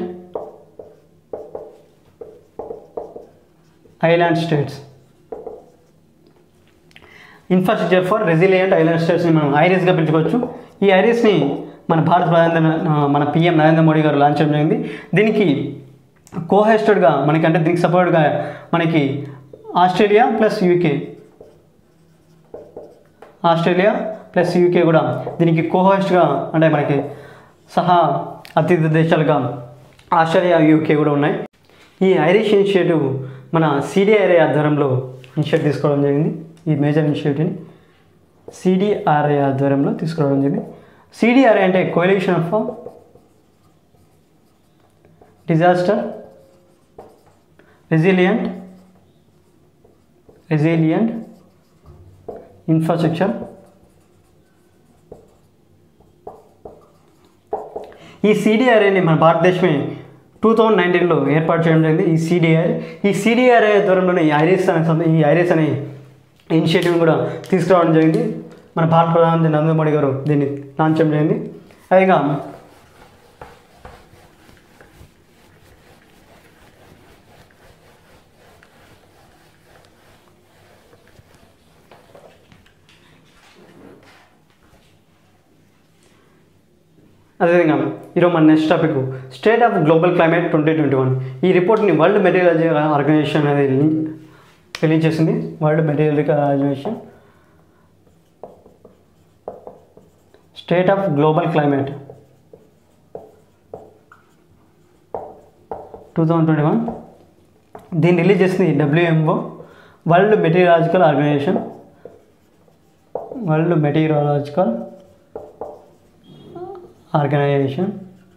Speaker 1: island states infrastructure for resilient island స్టేట్స్ని మనం ఐరిస్గా పిలుచుకోవచ్చు ఈ ఐరిస్ని మన భారత ప్రధాని మన పిఎం నరేంద్ర మోడీ గారు లాంచ్ చేయడం జరిగింది దీనికి కోహెస్టెడ్గా మనకి అంటే దీనికి సపోర్ట్గా మనకి Australia plus UK Australia plus UK కూడా దీనికి కోహోస్ట్గా అంటే మనకి సహా అతిథి దేశాలుగా ఆస్ట్రేలియా యూకే కూడా ఉన్నాయి ఈ ఐరిష్ ఇనిషియేటివ్ మన సిడిఆర్ఏ ఆధ్వర్యంలో ఇనిషియేటివ్ తీసుకోవడం జరిగింది ఈ మేజర్ ఇనిషియేటివ్ని సిడిఆర్ఐ ఆధ్వర్యంలో తీసుకురావడం జరిగింది సిడిఆర్ఐ అంటే coalition of disaster resilient resilient infrastructure ఈ సిడిఆర్ఏని మన భారతదేశమే టూ థౌజండ్ నైన్టీన్లో ఏర్పాటు చేయడం జరిగింది ఈ సిడిఆర్ ఈ సిడిఆర్ఏ ద్వారంలోనే ఈ ఐరిస్ అనే సంస్థ- ఈ ఐరిస్ అనే ఇనిషియేటివ్ కూడా తీసుకురావడం జరిగింది మన భారత ప్రధానమంత్రి నరేంద్ర మోడీ గారు దీన్ని లాంచ్ చేయడం జరిగింది అదేగా అదేవిధంగా ఈరోజు మన next topic state of global climate twenty twenty one ఈ రిపోర్ట్ని వరల్డ్ మెటీరియల్ ఆర్గనైజేషన్ అనేది రిలీజ్ చేసింది world material organisation state of global climate two thousand twenty one దీన్ని రిలీజ్ చేసింది WMO world meteorological organisation world meteorological organisation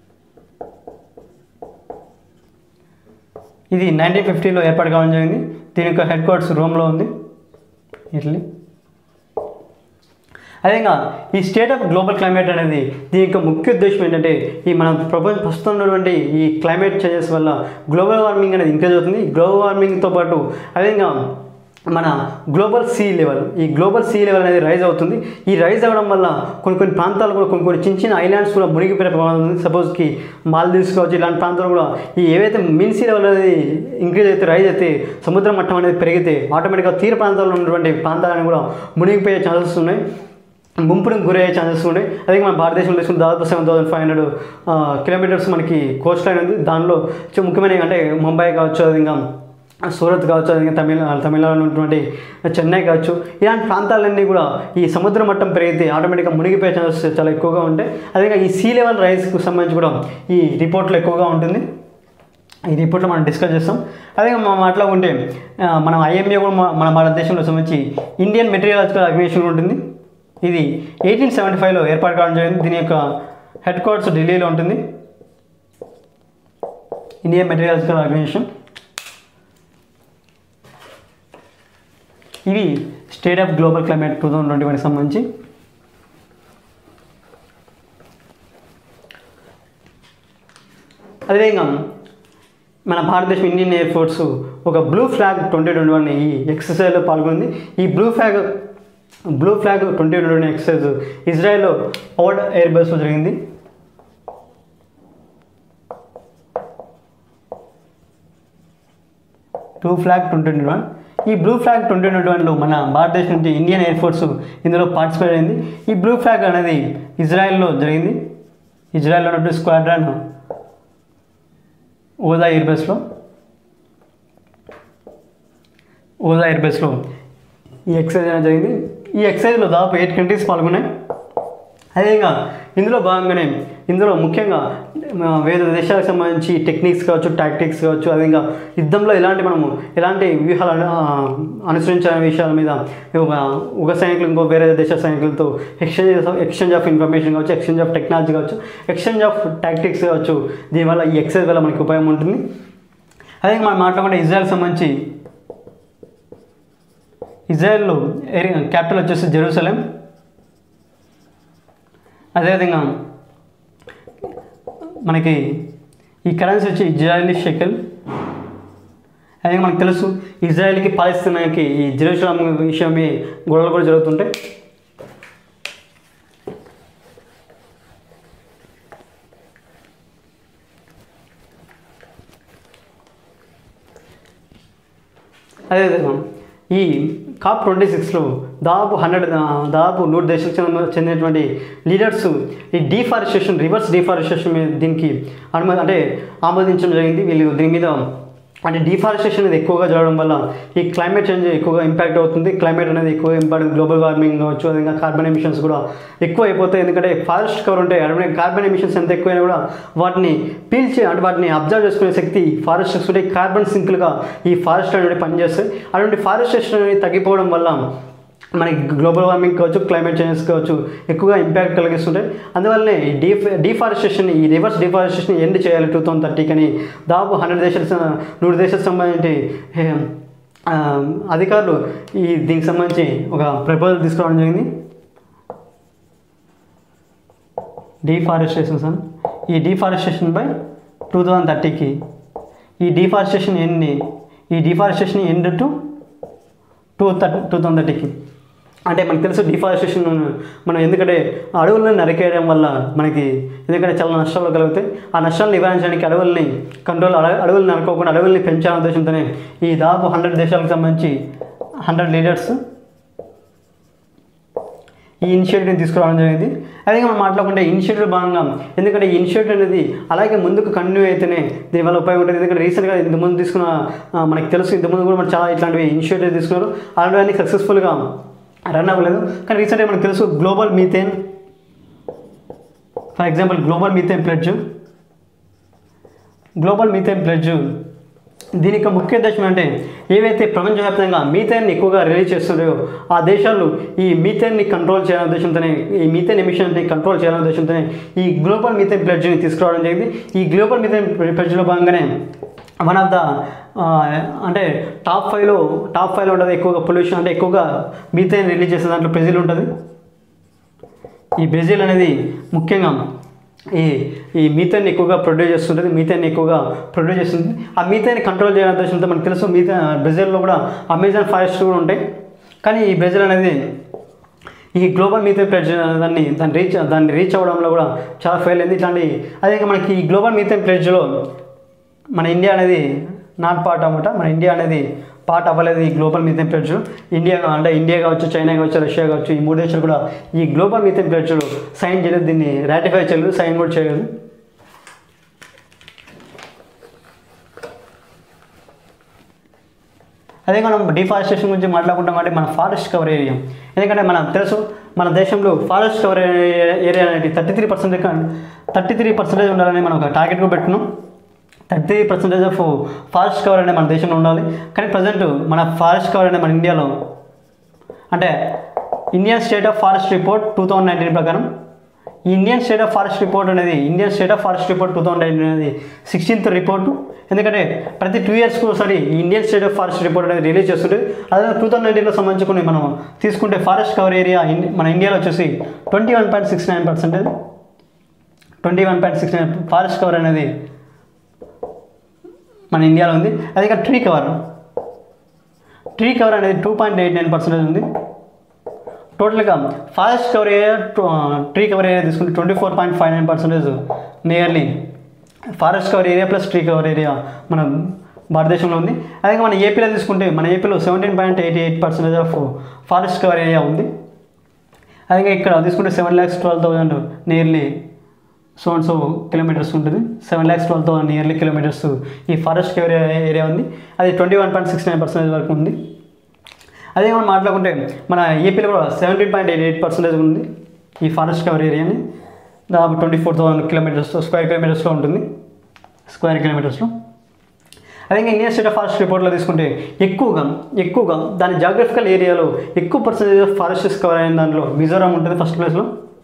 Speaker 1: ఇది nineteen ఫిఫ్టీలో ఏర్పాటు కావడం జరిగింది దీని యొక్క హెడ్ క్వార్టర్స్ రోమ్లో ఉంది ఇటలీ అదేవిధంగా ఈ స్టేట్ ఆఫ్ గ్లోబల్ క్లైమేట్ అనేది దీని యొక్క ముఖ్య ఉద్దేశం ఏంటంటే ఈ మన ప్రపంచ ప్రస్తుతం ఉన్నటువంటి ఈ క్లైమేట్ చేంజెస్ వల్ల గ్లోబల్ వార్మింగ్ అనేది ఇంక్రీజ్ అవుతుంది గ్లోబల్ వార్మింగ్తో పాటు అదేవిధంగా మన గ్లోబల్ సీ లెవెల్ ఈ గ్లోబల్ సీ లెవెల్ అనేది రైజ్ అవుతుంది ఈ రైజ్ అవ్వడం వల్ల కొన్ని కొన్ని ప్రాంతాలు కూడా కొన్ని కొన్ని చిన్న చిన్న ఐలాండ్స్ కూడా మునిగిపోయే ప్రమాదం ఉంది సపోజ్కి మాల్దీవ్స్ కావచ్చు ఇలాంటి ప్రాంతాలు కూడా ఈ ఏవైతే మిన్ సీ లెవెల్ అనేది ఇంక్రీజ్ అయితే రైజ్ అయితే సముద్ర మట్టం అనేది పెరిగితే ఆటోమేటిక్గా తీర ప్రాంతాల్లో ఉన్నటువంటి ప్రాంతాలను కూడా మునిగిపోయే ఛాన్సెస్ ఉన్నాయి ముంపునికి గురయ్యే ఛాన్సెస్ ఉన్నాయి అదే మన భారతదేశంలో తీసుకున్న దాదాపు seven thousand five hundred kilometres మనకి కోస్ట్ లైన్ ఉంది దానిలో చాలా ముఖ్యమైన అంటే ముంబై కావచ్చు అది ఇంకా సూరత్ కావచ్చు అది ఇంకా తమిళ తమిళనాడులో ఉన్నటువంటి చెన్నై కావచ్చు ఇలాంటి ప్రాంతాలన్నీ కూడా ఈ సముద్ర మట్టం పెరిగితే ఆటోమేటిక్గా మునిగిపోయే ఛాన్సెస్ చాలా ఎక్కువగా ఉంటాయి అదే ఈ సీ లెవెల్ రైస్కి సంబంధించి కూడా ఈ రిపోర్ట్లో ఎక్కువగా ఉంటుంది ఈ రిపోర్ట్లో మనం డిస్కస్ చేస్తాం అదే మనం మాట్లాడుకుంటే ఆ, మనం ఐఎంఏ కూడా మన- మన భారతదేశంలో సంబంధించి ఇండియన్ మెటీరియలాజికల్ ఆర్గనైజేషన్ కూడా ఉంటుంది ఇది ఎయిటీన్ సెవెంటీ ఫైవ్లో ఏర్పాటు కావడం జరిగింది దీని యొక్క హెడ్ క్వార్టర్స్ ఢిల్లీలో ఉంటుంది ఇండియన్ మెటీరియలాజికల్ ఆర్గనైజేషన్ ఇవి state of global climate two thousand twenty వన్కి సంబంధించి అదేవిధంగా మన భారతదేశం ఇండియన్ ఎయిర్ ఫోర్స్ ఒక blue flag twenty twenty one ఈ ఎక్సర్సైజ్లో పాల్గొంది ఈ blue flag blue flag twenty twenty one exercise ఇజ్రాయెల్లో ఓడ్ ఎయిర్ బేస్లో జరిగింది blue flag twenty twenty one ఈ బ్లూ ఫ్లాగ్ ట్వంటీ ట్వంటీ వన్లో మన భారతదేశం నుంచి ఇండియన్ ఎయిర్ ఫోర్స్ ఇందులో పార్టిసిపేట్ అయింది ఈ బ్లూ ఫ్లాగ్ అనేది ఇజ్రాయెల్లో జరిగింది ఇజ్రాయెల్లో ఉన్నటువంటి స్క్వాడ్రాన్ ఓదా ఎయిర్ బేస్లో ఓదా ఎయిర్ బేస్లో ఈ ఎక్సర్సైజ్ అనేది జరిగింది ఈ ఎక్సర్సైజ్లో దాదాపు ఎయిట్ కంట్రీస్ పాల్గొన్నాయి అదేవిధంగా ఇందులో భాగంగానే ఇందులో ముఖ్యంగా ఆ, వేద దేశాలకు సంబంధించి టెక్నిక్స్ కావచ్చు టాక్టిక్స్ కావచ్చు అదేవిధంగా యుద్ధంలో ఎలాంటి మనము ఎలాంటి వ్యూహాలు ఆ, అనుసరించాలనే విషయాల మీద ఒక ఒక సైనికులు ఇంకో వేరే దేశ సైనికులతో ఎక్స్చేంజ్ ఎక్స్చేంజ్ ఆఫ్ ఇన్ఫర్మేషన్ కావచ్చు ఎక్స్చేంజ్ ఆఫ్ టెక్నాలజీ కావచ్చు ఎక్స్చేంజ్ ఆఫ్ టాక్టిక్స్ కావచ్చు దీనివల్ల ఈ ఎక్సైజ్ వల్ల మనకి ఉపయోగం ఉంటుంది అదే మనం మాట్లాడుకుంటే ఇజ్రాయెల్ సంబంధించి ఇజ్రాయెల్లో ఏరియా క్యాపిటల్ వచ్చేసి జెరూసలేం అదేవిధంగా మనకి ఈ కరెన్సీ వచ్చి ఇజ్రాయలీ షెకెల్ అదే మనకు తెలుసు ఇజ్రాయెల్కి పాలిస్తీనాకి ఈ జెరూసలం విషయం ఈ గొడవలు కూడా జరుగుతుంటాయి అదేవిధంగా ఈ కాప్ ట్వంటీ సిక్స్లో దాదాపు హండ్రెడ్ దాదాపు నూరు దేశాలకు చెందిన- చెందినటువంటి లీడర్స్ ఈ డీఫారెస్టేషన్ రివర్స్ డీఫారెస్టేషన్ మీద దీనికి అనుమతి అంటే ఆమోదించడం జరిగింది వీళ్ళు దీని మీద అంటే డీఫారెస్టేషన్ అనేది ఎక్కువగా జరగడం వల్ల ఈ క్లైమేట్ చేంజ్ ఎక్కువగా ఇంపాక్ట్ అవుతుంది క్లైమేట్ అనేది ఎక్కువ ఇంపాక్ట్ గ్లోబల్ వార్మింగ్ కావచ్చు అదేవిధంగా కార్బన్ ఎమిషన్స్ కూడా ఎక్కువ అయిపోతాయి ఎందుకంటే ఫారెస్ట్ కవర్ ఉంటాయి అటువంటి కార్బన్ ఎమిషన్స్ ఎంత ఎక్కువైనా కూడా వాటిని పీల్చి అంటే వాటిని అబ్జర్వ్ చేసుకునే శక్తి ఫారెస్ట్ ఉంటే కార్బన్ సింకులుగా ఈ ఫారెస్ట్ అనేది పనిచేస్తాయి అటువంటి ఫారెస్టేషన్ అనేది తగ్గిపోవడం వల్ల మనకి గ్లోబల్ వార్మింగ్ కావచ్చు క్లైమేట్ చేంజెస్ కావచ్చు ఎక్కువగా ఇంపాక్ట్ కలిగిస్తుంటాయి అందువల్లనే ఈ డీ డీఫారెస్టేషన్ ఈ రివర్స్ డీఫారెస్టేషన్ ఎండ్ చేయాలి టూ థౌసండ్ థర్టీకి అని దాదాపు హండ్రెడ్ దేశాలకు స- నూరు దేశాలకు సంబంధించి ఏ, ఆ, అధికారులు ఈ దీనికి సంబంధించి ఒక ప్రపోజల్ తీసుకురావడం జరిగింది డీఫారెస్టేషన్ సన్ ఈ డీఫారెస్టేషన్ బై టూ థౌజండ్ థర్టీకి ఈ డీఫారెస్టేషన్ ఎండ్ని ఈ deforestation end to two thirty two thousand థర్టీకి అంటే మనకు తెలుసు డిఫారెస్టేషన్ మనం ఎందుకంటే అడవులను నరికేయడం వల్ల మనకి ఎందుకంటే చాలా నష్టాలు కలుగుతాయి ఆ నష్టాలను నివారించడానికి అడవుల్ని కంట్రోల్ అడవులు నరకోకుండా అడవుల్ని పెంచాలనే ఉద్దేశంతోనే ఈ దాదాపు హండ్రెడ్ దేశాలకు సంబంధించి హండ్రెడ్ లీడర్స్ ఈ ఇనిషియేటివ్ని తీసుకురావడం జరిగింది అదే మనం మాట్లాడుకుంటే ఇనిషియేటివ్ భాగంగా ఎందుకంటే ఈ ఇనిషియేటివ్ అనేది అలాగే ముందుకు కంటిన్యూ అయితేనే దీనివల్ల ఉపయోగం ఉంటుంది ఎందుకంటే రీసెంట్గా ఇంతకుముందు తీసుకున్న ఆ, మనకి తెలుసు ఇంతకుముందు కూడా మనం చాలా ఇట్లాంటివి ఇనిషియేటివ్ తీసుకున్నారు అలాంటివన్నీ సక్సెస్ఫుల్గా రన్ అవ్వలేదు కానీ రీసెంట్గా మనకు తెలుసు global methane for example global methane pledge global methane pledge దీని యొక్క ముఖ్య ఉద్దేశం అంటే ఏవైతే ప్రపంచవ్యాప్తంగా మీథేన్ని ఎక్కువగా రిలీజ్ చేస్తున్నాయో ఆ దేశాలు ఈ మీథేన్ని కంట్రోల్ చేయాలనే ఉద్దేశంతోనే ఈ మీథేన్ ఎమిషన్ని కంట్రోల్ చేయాలనే ఉద్దేశంతోనే ఈ గ్లోబల్ మీథేన్ ప్లెడ్జ్ని తీసుకురావడం జరిగింది ఈ గ్లోబల్ మీథేన్ ప్లెడ్జ్లో భాగంగానే వన్ ఆఫ్ ద అంటే టాప్ ఫైవ్లో టాప్ ఫైవ్లో ఉంటుంది ఎక్కువగా పొల్యూషన్ అంటే ఎక్కువగా మీథేన్ రిలీజ్ చేసే దాంట్లో బ్రెజిల్ ఉంటుంది ఈ బ్రెజిల్ అనేది ముఖ్యంగా ఈ ఈ మీథేన్ ఎక్కువగా ప్రొడ్యూస్ చేస్తుంటుంది మీథేన్ ఎక్కువగా ప్రొడ్యూస్ చేస్తుంది ఆ మీథేన్ కంట్రోల్ చేయడం ఉద్దేశంతో మనకు తెలుసు మీథే బ్రెజిల్లో కూడా అమెజాన్ ఫారెస్ట్ కూడా ఉంటాయి కానీ ఈ బ్రెజిల్ అనేది ఈ గ్లోబల్ మీథేన్ ప్లెడ్జ్ దాన్ని దాన్ని రీచ్ దాన్ని రీచ్ అవ్వడంలో కూడా చాలా ఫెయిల్ అయింది ఇట్లాంటి అదే మనకి ఈ గ్లోబల్ మీథేన్ ప్లెడ్జ్లో మన ఇండియా అనేది నాట్ పార్ట్ అనమాట మన ఇండియా అనేది పార్ట్ అవ్వలేదు ఈ గ్లోబల్ మీథేన్ ప్లెడ్జ్ ఇండియా అంటే ఇండియా కావచ్చు చైనా కావచ్చు రష్యా కావచ్చు ఈ మూడు దేశాలు కూడా ఈ గ్లోబల్ మీథేన్ ప్లెడ్జ్లో సైన్ చేయలేదు దీన్ని రాటిఫై చేయలేదు సైన్ కూడా చేయలేదు అదే మనం డిఫారెస్టేషన్ గురించి మాట్లాడుకుంటాం కాబట్టి మన ఫారెస్ట్ కవర్ ఏరియా ఎందుకంటే మనకు తెలుసు మన దేశంలో ఫారెస్ట్ కవర్ ఏరియా అనేది thirty three percentage thirty three percentage ఉండాలని మనం ఒక టార్గెట్ కూడా పెట్టుకున్నాం thirty percentage of forest cover అనేది మన దేశంలో ఉండాలి కానీ ప్రజెంట్ మన ఫారెస్ట్ కవర్ అనేది మన ఇండియాలో అంటే Indian state of forest report two thousand nineteen ప్రకారం ఈ Indian state of forest report అనేది Indian state of forest report two thousand nineteen అనేది సిక్స్టీన్త్ రిపోర్టు ఎందుకంటే ప్రతి టూ ఇయర్స్కి ఒకసారి ఈ Indian state of forest report అనేది రిలీజ్ చేస్తుంటే అదే టూ థౌసండ్ నైన్టీన్లో సంబంధించుకుని మనం తీసుకుంటే ఫారెస్ట్ కవర్ ఏరియా ఇన్- మన ఇండియాలో వచ్చేసి twenty one point six nine percentage twenty one point six nine forest cover అనేది మన ఇండియాలో ఉంది అదే ఇంకా ట్రీ కవర్ ట్రీ కవర్ అనేది two point eight nine percentage ఉంది టోటల్గా forest cover area tree cover area తీసుకుంటే twenty four point five nine percentage nearly forest cover area plus tree cover area మన భారతదేశంలో ఉంది అదే మన ఏపీలో తీసుకుంటే మన ఏపీలో seventeen point eighty eight percentage of forest cover area ఉంది అదే ఇక్కడ తీసుకుంటే seven lakhs twelve thousand nearly so and so kilometres ఉంటుంది seven lakhs twelve thousand nearly kilometres ఈ ఫారెస్ట్ కవర్ ఏరియా ఉంది అది twenty one point six nine percentage వరకు ఉంది అదే మనం మాట్లాడుకుంటే మన ఏపీలో కూడా seventeen point eight eight percentage ఉంది ఈ ఫారెస్ట్ కవర్ ఏరియాని దాదాపు twenty four thousand kilometres square కిలోమీటర్స్లో ఉంటుంది స్క్వేర్ కిలోమీటర్స్లో అదే ఇండియన్ స్టేట్ ఆఫ్ ఫారెస్ట్ రిపోర్ట్లో తీసుకుంటే ఎక్కువగా ఎక్కువగా దాని జాగ్రఫికల్ ఏరియాలో ఎక్కువ పర్సెంటేజ్ ఆఫ్ ఫారెస్ట్స్ కవర్ అయిన దాంట్లో మిజోరాం ఉంటుంది ఫస్ట్ ప్లేస్లో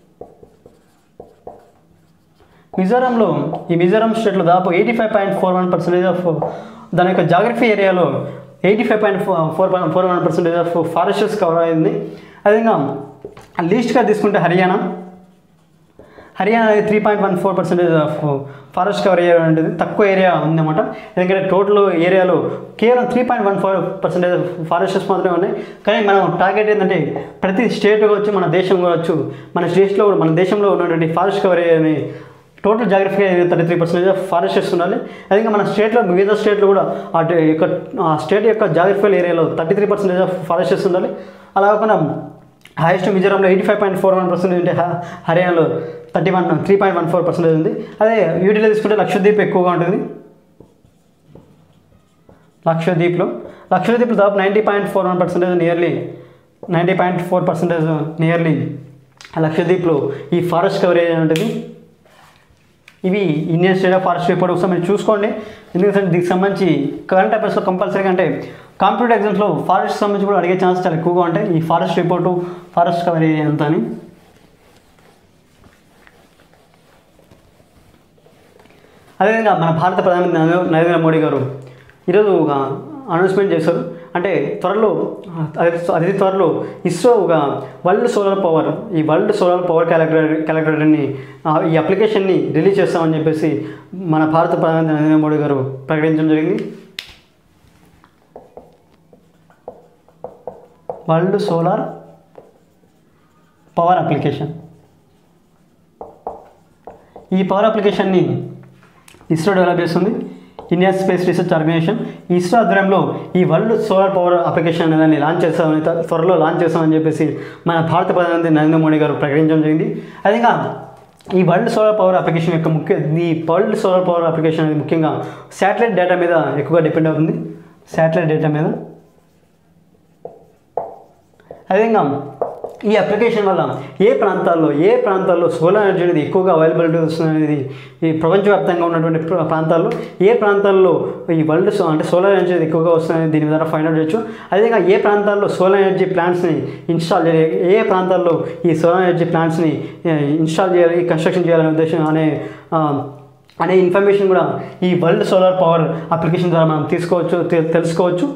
Speaker 1: మిజోరాంలో ఈ మిజోరాం స్టేట్లో దాదాపు eighty five point four one percentage of దాని యొక్క జాగ్రఫీ ఏరియాలో eighty five point four point four one percentage of forests cover అయింది అదేవిధంగా లీస్ట్గా తీసుకుంటే హర్యానా హర్యానా అనేది three point one four percentage of forest cover area ఉంటుంది తక్కువ ఏరియా ఉందన్నమాట ఎందుకంటే టోటల్ ఏరియాలో కేవలం three point one four percentage foresters మాత్రమే ఉన్నాయి కానీ మనం టార్గెట్ ఏంటంటే ప్రతి స్టేట్ కావచ్చు మన దేశం కావచ్చు మన స్టేట్లో మన దేశంలో ఉన్నటువంటి ఫారెస్ట్ కవర్ ఏరియాని total geography thirty three percentage of foresters ఉండాలి అదే మన స్టేట్లో వివిధ స్టేట్లో కూడా అటు యొక్క ఆ స్టేట్ యొక్క జాగ్రఫికల్ ఏరియాలో thirty three percentage of foresters ఉండాలి అలా కాకుండా హైయెస్ట్ మిజోరాంలో eighty five point four one percentage ఉంటే హ- హర్యానాలో thirty one three point one four percentage ఉంది అదే వీటిలో తీసుకుంటే లక్షద్వీప్ ఎక్కువగా ఉంటుంది లక్షద్వీప్లో లక్షద్వీప్లో దాదాపు ninety point four one percentage nearly ninety point four percentage nearly లక్షద్వీప్లో ఈ ఫారెస్ట్ కవరేజ్ ఉంటుంది ఇవి Indian state of forest report ఒకసారి మీరు చూసుకోండి ఎందుకంటే దీనికి సంబంధించి కరెంట్ అఫైర్స్లో కంపల్సరీగా అంటే కాంపిటేటివ్ ఎగ్జామ్స్లో ఫారెస్ట్ సంబంధించి కూడా అడిగే ఛాన్స్ చాలా ఎక్కువగా ఉంటాయి ఈ forest report forest cover area ఎంత అని అదేవిధంగా మన భారత ప్రధానమంత్రి నరేంద్ర- నరేంద్ర మోడీ గారు ఈరోజు ఒక అనౌన్స్మెంట్ చేశారు అంటే త్వరలో అదే అతి త్వరలో ఇస్రో ఒక వరల్డ్ సోలార్ పవర్ ఈ వరల్డ్ సోలార్ పవర్ క్యాలిక్యులేటర్ క్యాలిక్యులేటర్ని ఆ, ఈ అప్లికేషన్ని రిలీజ్ చేస్తామని చెప్పేసి మన భారత ప్రధానమంత్రి నరేంద్ర మోడీ గారు ప్రకటించడం జరిగింది వరల్డ్ సోలార్ పవర్ అప్లికేషన్ ఈ పవర్ అప్లికేషన్ని ఇస్రో డెవలప్ చేస్తుంది Indian space research organisation ISRO ఆధ్వర్యంలో ఈ వరల్డ్ సోలార్ పవర్ అప్లికేషన్ అనే దాన్ని లాంచ్ చేస్తామని త- త్వరలో లాంచ్ చేస్తామని చెప్పేసి మన భారత ప్రధానమంత్రి నరేంద్ర మోడీ గారు ప్రకటించడం జరిగింది అదేగా ఈ వరల్డ్ సోలార్ పవర్ అప్లికేషన్ యొక్క ముఖ్య ఈ వరల్డ్ సోలార్ పవర్ అప్లికేషన్ అనేది ముఖ్యంగా శాటిలైట్ డేటా మీద ఎక్కువగా డిపెండ్ అవుతుంది శాటిలైట్ డేటా మీద అదేవిధంగా ఈ అప్లికేషన్ వల్ల ఏ ప్రాంతాల్లో ఏ ప్రాంతాల్లో సోలార్ ఎనర్జీ అనేది ఎక్కువగా అవైలబిలిటీ వస్తుంది అనేది ఈ ప్రపంచవ్యాప్తంగా ఉన్నటువంటి ప్ర- ప్రాంతాల్లో ఏ ప్రాంతాల్లో ఈ వరల్డ్ సో అంటే సోలార్ ఎనర్జీ అనేది ఎక్కువగా వస్తుంది దీని ద్వారా ఫైండ్ అవుట్ చేయొచ్చు అదేవిధంగా ఏ ప్రాంతాల్లో సోలార్ ఎనర్జీ ప్లాంట్స్ని ఇన్స్టాల్ చేయాలి ఏ ప్రాంతాల్లో ఈ సోలార్ ఎనర్జీ ప్లాంట్స్ని ఇన్స్టాల్ చేయాలి కన్స్ట్రక్షన్ చేయాలనే ఉద్దేశం అనే ఆ, అనే ఇన్ఫర్మేషన్ కూడా ఈ వరల్డ్ సోలార్ పవర్ అప్లికేషన్ ద్వారా మనం తీసుకోవచ్చు తె- తెలుసుకోవచ్చు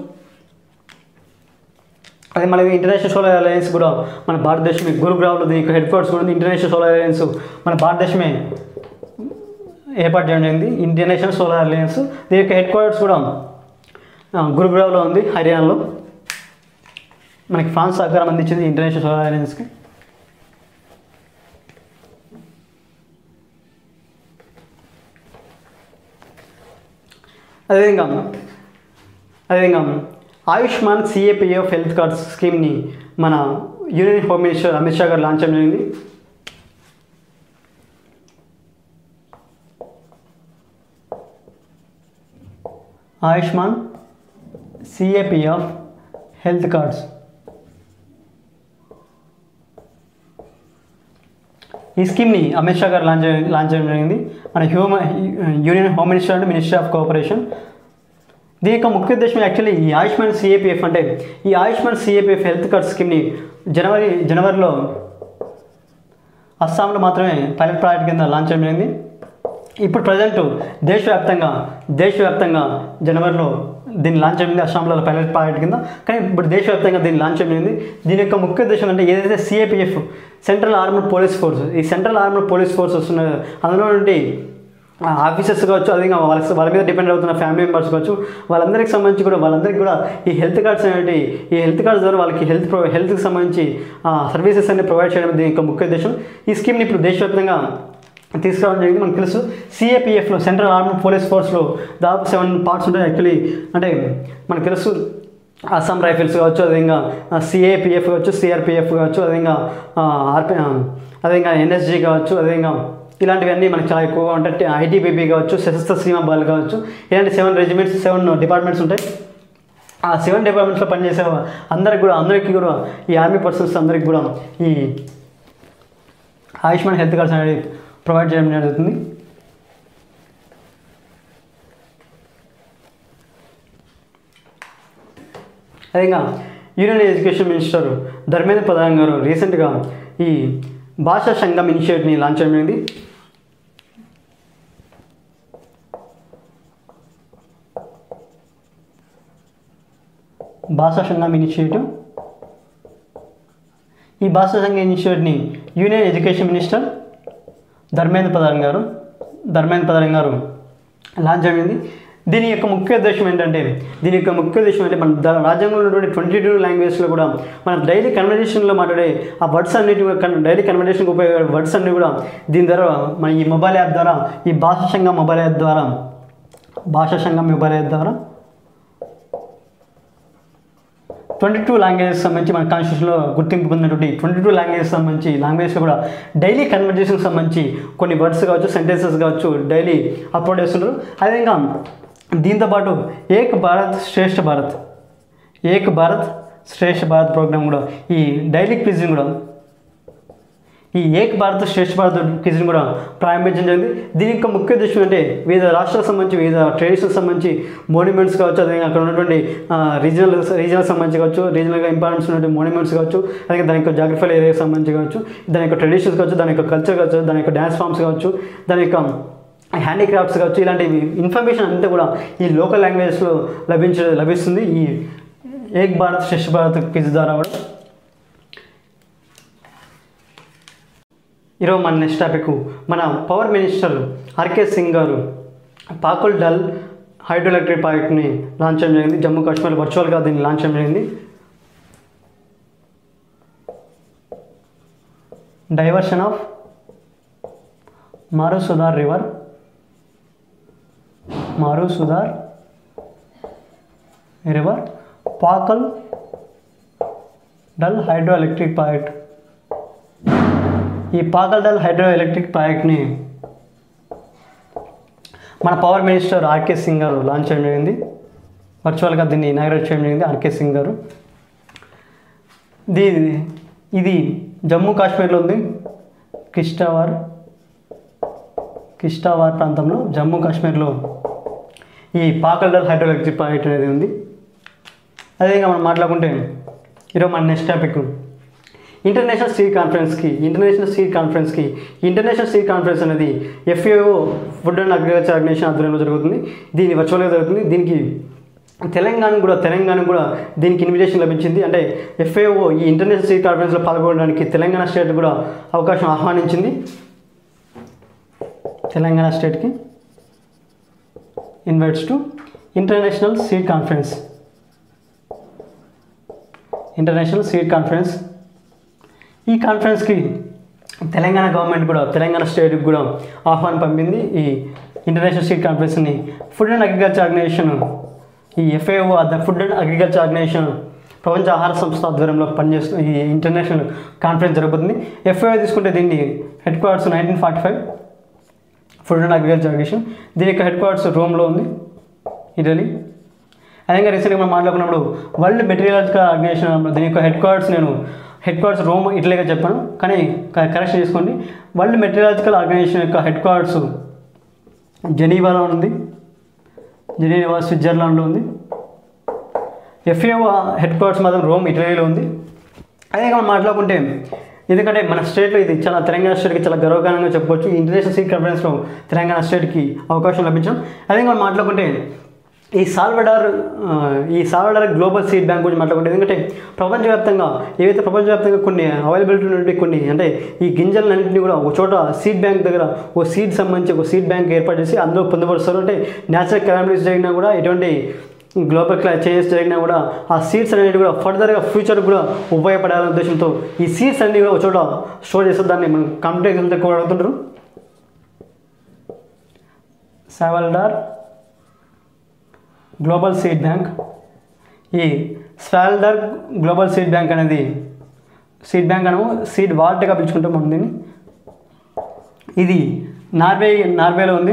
Speaker 1: అదే మనకి ఇంటర్నేషనల్ సోలార్ అలయన్స్ కూడా మన భారతదేశమే గురుగ్రామ్లో దీనికి హెడ్ క్వార్టర్స్ కూడా ఉంది ఇంటర్నేషనల్ సోలార్ అలయన్స్ మన భారతదేశమే ఏర్పాటు చేయడం జరిగింది ఇంటర్నేషనల్ సోలార్ అలయన్స్ దీని యొక్క హెడ్ క్వార్టర్స్ కూడా ఆ, గురుగ్రామ్లో ఉంది హర్యానాలో మనకి ఫ్రాన్స్ సహకారం అందించింది ఇంటర్నేషనల్ సోలార్ అలయన్స్కి అదేవిధంగా అదేవిధంగా ఆయుష్మాన్ సిఏపిఎఫ్ హెల్త్ కార్డ్స్ స్కీమ్ని మన union home minister Amit Shah గారు లాంచ్ చేయడం జరిగింది ఆయుష్మాన్ సిఏపిఎఫ్ హెల్త్ కార్డ్స్ ఈ స్కీమ్ని అమిత్ షా గారు లాంచ్ చేయ- లాంచ్ చేయడం జరిగింది మన human union home minister and minister of cooperation దీని యొక్క ముఖ్య ఉద్దేశం యాక్చువల్లీ ఈ ఆయుష్మాన్ సిఏపిఎఫ్ అంటే ఈ ఆయుష్మాన్ సిఏపిఎఫ్ హెల్త్ కార్డ్ స్కీమ్ని జనవరి జనవరిలో అస్సాంలో మాత్రమే పైలట్ ప్రాజెక్ట్ కింద లాంచ్ చేయడం జరిగింది ఇప్పుడు ప్రజెంట్ దేశవ్యాప్తంగా దేశవ్యాప్తంగా జనవరిలో దీన్ని లాంచ్ అయింది అస్సాంలో పైలట్ ప్రాజెక్ట్ కింద కానీ ఇప్పుడు దేశవ్యాప్తంగా దీన్ని లాంచ్ అయింది దీని యొక్క ముఖ్య ఉద్దేశం అంటే ఏదైతే CAPF central armed police force ఈ సెంట్రల్ ఆర్మ్డ్ పోలీస్ ఫోర్స్ వస్తున్న అందులో నుండి ఆఫీసర్స్ కావచ్చు అదే వాళ్ళ వాళ్ళ మీద డిపెండ్ అవుతున్న ఫ్యామిలీ మెంబర్స్ కావచ్చు వాళ్ళందరికీ సంబంధించి కూడా వాళ్ళందరికీ కూడా ఈ హెల్త్ కార్డ్స్ అనేవి ఈ హెల్త్ కార్డ్స్ ద్వారా వాళ్ళకి హెల్త్ ప్రొ హెల్త్కి సంబంధించి సర్వీసెస్ అన్ని ప్రొవైడ్ చేయడం దీని యొక్క ముఖ్య ఉద్దేశం ఈ స్కీమ్ని ఇప్పుడు దేశవ్యాప్తంగా తీసుకురావడం జరిగింది మనకు తెలుసు సిఏపిఎఫ్లో సెంట్రల్ ఆర్మీ పోలీస్ ఫోర్స్లో దాదాపు సెవెన్ పార్ట్స్ ఉంటాయి యాక్చువల్లీ అంటే మనకు తెలుసు అస్సాం రైఫిల్స్ కావచ్చు అదేవిధంగా సిఏపిఎఫ్ కావచ్చు సిఆర్పిఎఫ్ కావచ్చు అదేవిధంగా ఆర్పి అదేవిధంగా ఎన్ఎస్జీ కావచ్చు అదేవిధంగా ఇలాంటివన్నీ మనకు చాలా ఎక్కువగా ఉంటాయి ఐటీబీబీ కావచ్చు సశస్త్ర సీమా బాల్ కావచ్చు ఇలాంటి సెవెన్ రెజిమెంట్స్ సెవెన్ డిపార్ట్మెంట్స్ ఉంటాయి ఆ సెవెన్ డిపార్ట్మెంట్స్లో పనిచేసే అందరికి కూడా అందరికీ కూడా ఈ ఆర్మీ పర్సన్స్ అందరికి కూడా ఈ ఆయుష్మాన్ హెల్త్ కార్డ్స్ అనేది ప్రొవైడ్ చేయడం జరుగుతుంది అదేగా union education minister Dharmendra Pradhan గారు రీసెంట్గా ఈ భాషా సంఘం ఇనిషియేటివ్ని లాంచ్ చేయడం భాషా సంఘం ఇనిషియేటివ్ ఈ భాషా సంఘం ఇనిషియేటివ్ని union education minister Dharmendra Pradhan గారు ధర్మేంద్ర ప్రధాన్ గారు లాంచ్ అయింది దీని యొక్క ముఖ్య ఉద్దేశం ఏంటంటే దీని యొక్క ముఖ్య ఉద్దేశం అంటే మన ద- రాజ్యాంగంలో ఉన్నటువంటి ట్వంటీ టూ లాంగ్వేజ్లో కూడా మన డైలీ కన్వర్జేషన్లో మాట్లాడే ఆ వర్డ్స్ అన్నిటి డైలీ కన్వర్జేషన్కి ఉపయోగపడే వర్డ్స్ అన్ని కూడా దీని ద్వారా మన ఈ మొబైల్ యాప్ ద్వారా ఈ భాషా సంఘం మొబైల్ యాప్ ద్వారా భాషా సంఘం మొబైల్ యాప్ ద్వారా ట్వంటీ టూ లాంగ్వేజెస్ సంబంధించి మన కాన్స్టిట్యూషన్లో గుర్తింపు పొందినటువంటి ట్వంటీ టూ లాంగ్వేజెస్ సంబంధించి లాంగ్వేజ్లో కూడా డైలీ కన్వర్జేషన్కి సంబంధించి కొన్ని వర్డ్స్ కావచ్చు సెంటెన్సెస్ కావచ్చు డైలీ అప్లోడ్ చేస్తుంటారు అదేవిధంగా దీంతోపాటు ఏక్ భారత్ శ్రేష్ఠ భారత్ ఏక్ భారత్ శ్రేష్ఠ భారత్ ప్రోగ్రామ్ కూడా ఈ డైలీ క్విజ్ని కూడా ఈ ఏక్ భారత్ శ్రేష్ఠ భారత్ క్విజ్ని కూడా ప్రారంభించడం జరిగింది దీని యొక్క ముఖ్య ఉద్దేశం అంటే వివిధ రాష్ట్రాలకు సంబంధించి వివిధ ట్రెడిషన్స్ సంబంధించి మోన్యుమెంట్స్ కావచ్చు అదే అక్కడ ఉన్నటువంటి రీజనల్ రీజనల్ సంబంధించి కావచ్చు రీజనల్గా ఇంపార్టెన్స్ ఉన్నటువంటి మోన్యుమెంట్స్ కావచ్చు అలాగే దాని యొక్క జాగ్రఫికల్ ఏరియాకి సంబంధించి కావచ్చు దాని యొక్క ట్రెడిషన్స్ కావచ్చు దాని యొక్క కల్చర్ కావచ్చు దాని యొక్క డ్యాన్స్ ఫామ్స్ కావచ్చు దాని యొక్క హ్యాండీక్రాఫ్ట్స్ కావచ్చు ఇలాంటి ఇన్ఫర్మేషన్ అంతా కూడా ఈ లోకల్ లాంగ్వేజెస్లో లభించ లభిస్తుంది ఈ ఏక్ భారత్ శ్రేష్ఠ భారత్ క్విజ్ ద్వారా కూడా ఈరోజు మన నెక్స్ట్ టాపిక్ మన పవర్ మినిస్టర్ ఆర్కే సింగ్ గారు పాకుల్ డల్ హైడ్రో ఎలక్ట్రిక్ ప్రాజెక్ట్ని లాంచ్ చేయడం జరిగింది జమ్మూ కాశ్మీర్ వర్చువల్గా దీన్ని లాంచ్ చేయడం జరిగింది డైవర్షన్ ఆఫ్ మారు Sudar river Maru Sudar river Pakal Dul hydro electric project ఈ పాకల్డల్ హైడ్రో ఎలక్ట్రిక్ ప్రాజెక్ట్ని మన పవర్ మినిస్టర్ ఆర్కే సింగ్ గారు లాంచ్ చేయడం జరిగింది వర్చువల్గా దీన్ని ఇనాగ్రేట్ చేయడం జరిగింది ఆర్కే సింగ్ గారు దీని ఇది జమ్మూ కాశ్మీర్లో ఉంది కిష్టావార్ కిష్టావార్ ప్రాంతంలో జమ్మూ కాశ్మీర్లో ఈ పాకల్డల్ హైడ్రో ఎలక్ట్రిక్ ప్రాజెక్ట్ అనేది ఉంది అదేవిధంగా మనం మాట్లాడుకుంటే ఈరోజు మన నెక్స్ట్ టాపిక్ ఇంటర్నేషనల్ సీడ్ కాన్ఫరెన్స్కి ఇంటర్నేషనల్ సీడ్ కాన్ఫరెన్స్కి ఇంటర్నేషనల్ సీడ్ కాన్ఫరెన్స్ అనేది FAO food and agriculture organisation ఆధ్వర్యంలో జరుగుతుంది దీని వర్చువల్గా జరుగుతుంది దీనికి తెలంగాణ కూడా తెలంగాణ కూడా దీనికి ఇన్విటేషన్ లభించింది అంటే ఎఫ్ఏఓ ఈ ఇంటర్నేషనల్ సీడ్ కాన్ఫరెన్స్లో పాల్గొనడానికి తెలంగాణ స్టేట్ కూడా అవకాశం ఆహ్వానించింది తెలంగాణ స్టేట్కి invites to international seed conference international seed conference ఈ కాన్ఫరెన్స్కి తెలంగాణ గవర్నమెంట్ కూడా తెలంగాణ స్టేట్కి కూడా ఆహ్వానం పంపింది ఈ ఇంటర్నేషనల్ సీడ్ కాన్ఫరెన్స్ని ఫుడ్ అండ్ అగ్రికల్చర్ ఆర్గనైజేషన్ ఈ FAO the food and agriculture organisation ప్రపంచ ఆహార సంస్థ ఆధ్వర్యంలో పనిచేస్తున్న ఈ ఇంటర్నేషనల్ కాన్ఫరెన్స్ జరుగుతుంది ఎఫ్ఏఓ తీసుకుంటే దీన్ని headquarters nineteen forty five food and agriculture organisation దీని యొక్క హెడ్ క్వార్టర్స్ రోమ్లో ఉంది ఇటలీ అదేవిధంగా రీసెంట్గా మనం మాట్లాడుకున్నప్పుడు వరల్డ్ మెటీరియల్జికల్ ఆర్గనైజేషన్ దీని యొక్క హెడ్ క్వార్టర్స్ నేను హెడ్ క్వార్టర్స్ రోమ్ ఇటలీగా చెప్పాను కానీ క- కరెక్షన్ చేసుకోండి వరల్డ్ మెటీరియల్జికల్ ఆర్గనైజేషన్ యొక్క హెడ్ క్వార్టర్స్ జెనీవాలో ఉంది జెనీవా స్విట్జర్లాండ్లో ఉంది ఎఫ్ఏఓ హెడ్ క్వార్టర్స్ మాత్రం రోమ్ ఇటలీలో ఉంది అదే మనం మాట్లాడుకుంటే ఎందుకంటే మన స్టేట్లో ఇది చాలా తెలంగాణ స్టేట్కి చాలా గర్వకారణంగా చెప్పవచ్చు ఈ ఇంటర్నేషనల్ సీట్ కాన్ఫరెన్స్లో తెలంగాణ స్టేట్కి అవకాశం లభించడం అదే మనం మాట్లాడుకుంటే ఈ సాల్వడార్ ఆ, ఈ సాల్వడార్ గ్లోబల్ సీడ్ బ్యాంక్ గురించి మాట్లాడుకుంటే ఎందుకంటే ప్రపంచవ్యాప్తంగా ఏవైతే ప్రపంచవ్యాప్తంగా కొన్ని అవైలబిలిటీ నుండి కొన్ని అంటే ఈ గింజలన్నింటినీ కూడా ఒక చోట సీడ్ బ్యాంక్ దగ్గర ఒక సీడ్ సంబంధించి ఒక సీడ్ బ్యాంక్ ఏర్పాటు చేసి అందులో పొందుపరుస్తారు అంటే న్యాచురల్ కెలామిటీస్ జరిగినా కూడా ఎటువంటి గ్లోబల్ క్లా చేంజెస్ జరిగినా కూడా ఆ సీడ్స్ అనేవి కూడా ఫర్దర్గా ఫ్యూచర్ కూడా ఉపయోగపడాలనే ఉద్దేశంతో ఈ సీడ్స్ అన్ని కూడా ఒక చోట స్టోర్ చేస్తారు దాన్ని మనం కంప్యూటర్ ఎక్కువ అడుగుతుంటారు సావల్డార్ గ్లోబల్ సీడ్ బ్యాంక్ ఈ స్వాల్డర్ గ్లోబల్ సీడ్ బ్యాంక్ అనేది సీడ్ బ్యాంక్ అనము సీడ్ వాల్ట్గా పిలుచుకుంటాం మనం దీన్ని ఇది నార్వే నార్వేలో ఉంది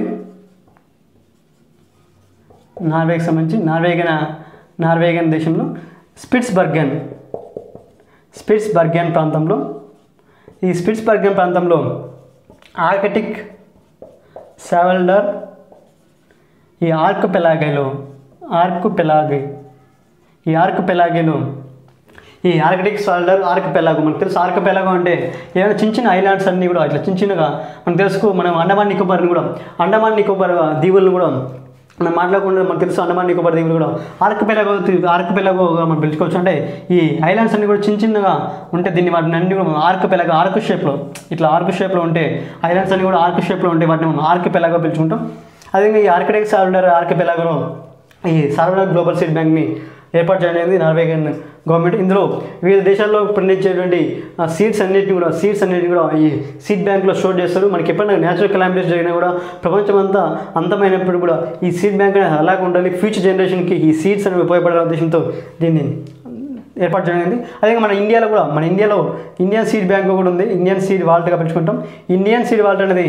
Speaker 1: నార్వేకి సంబంధించి నార్వేగన్ నార్వేగన్ దేశంలో స్పిట్స్ బర్గన్ స్పిట్స్ బర్గన్ ప్రాంతంలో ఈ స్పిట్స్ బర్గన్ ప్రాంతంలో ఆర్కిటిక్ సావల్డర్ ఈ ఆర్క్ పెలాగేలో ఆర్క్ పెలాగే ఈ ఆర్క్ పెలాగేలో ఈ ఆర్కిటిక్ సాల్డర్ ఆర్క్ పెలాగో మనకు తెలుసు ఆర్క్ పెలాగో అంటే ఏమైనా చిన్న చిన్న ఐలాండ్స్ అన్నీ కూడా ఇట్లా చిన్న చిన్నగా మనకు తెలుసు మనం అండమాన్ నికోబార్ని కూడా అండమాన్ నికోబార్ దీవులను కూడా మనం మాట్లాడకుండా మనకు తెలుసు అండమాన్ నికోబార్ దీవులు కూడా ఆర్క్ పెలాగో ఆర్క్ పెలాగోగా మనం పిలుచుకోవచ్చు అంటే ఈ ఐలాండ్స్ అన్ని కూడా చిన్న చిన్నగా ఉంటే దీన్ని వాటిని అన్ని కూడా మనం ఆర్క్ పెలాగో ఆర్క్ షేప్లో ఇట్లా ఆర్క్ షేప్లో ఉంటే ఐలాండ్స్ అన్ని కూడా ఆర్క్ షేప్లో ఉంటే వాటిని మనం ఆర్క్ పెలాగో పిలుచుకుంటాం అదేవిధంగా ఈ ఆర్కిటెక్ట్ సాల్డర్ ఆర్క్ పెలాగోలో ఈ సార్వజనిక గ్లోబల్ సీడ్ బ్యాంక్ని ఏర్పాటు చేయడం అనేది నార్వేగన్ గవర్నమెంట్ ఇందులో వివిధ దేశాల్లో పండించేటువంటి సీడ్స్ అన్నిటిని కూడా సీడ్స్ అన్నిటిని కూడా ఈ సీడ్ బ్యాంక్లో స్టోర్ చేస్తారు మనకి ఎప్పుడైనా న్యాచురల్ కెలామిటీస్ జరిగినా కూడా ప్రపంచం అంతా అంతమైనప్పుడు కూడా ఈ సీడ్ బ్యాంక్ అనేది అలాగే ఉండాలి ఫ్యూచర్ జనరేషన్కి ఈ సీడ్స్ అనేవి ఉపయోగపడే ఉద్దేశంతో దీన్ని ఏర్పాటు చేయడం అదే మన ఇండియాలో కూడా మన ఇండియాలో ఇండియన్ సీడ్ బ్యాంక్ కూడా ఉంది ఇండియన్ సీడ్ వాల్ట్గా పిలుచుకుంటాం ఇండియన్ సీడ్ వాల్ట్ అనేది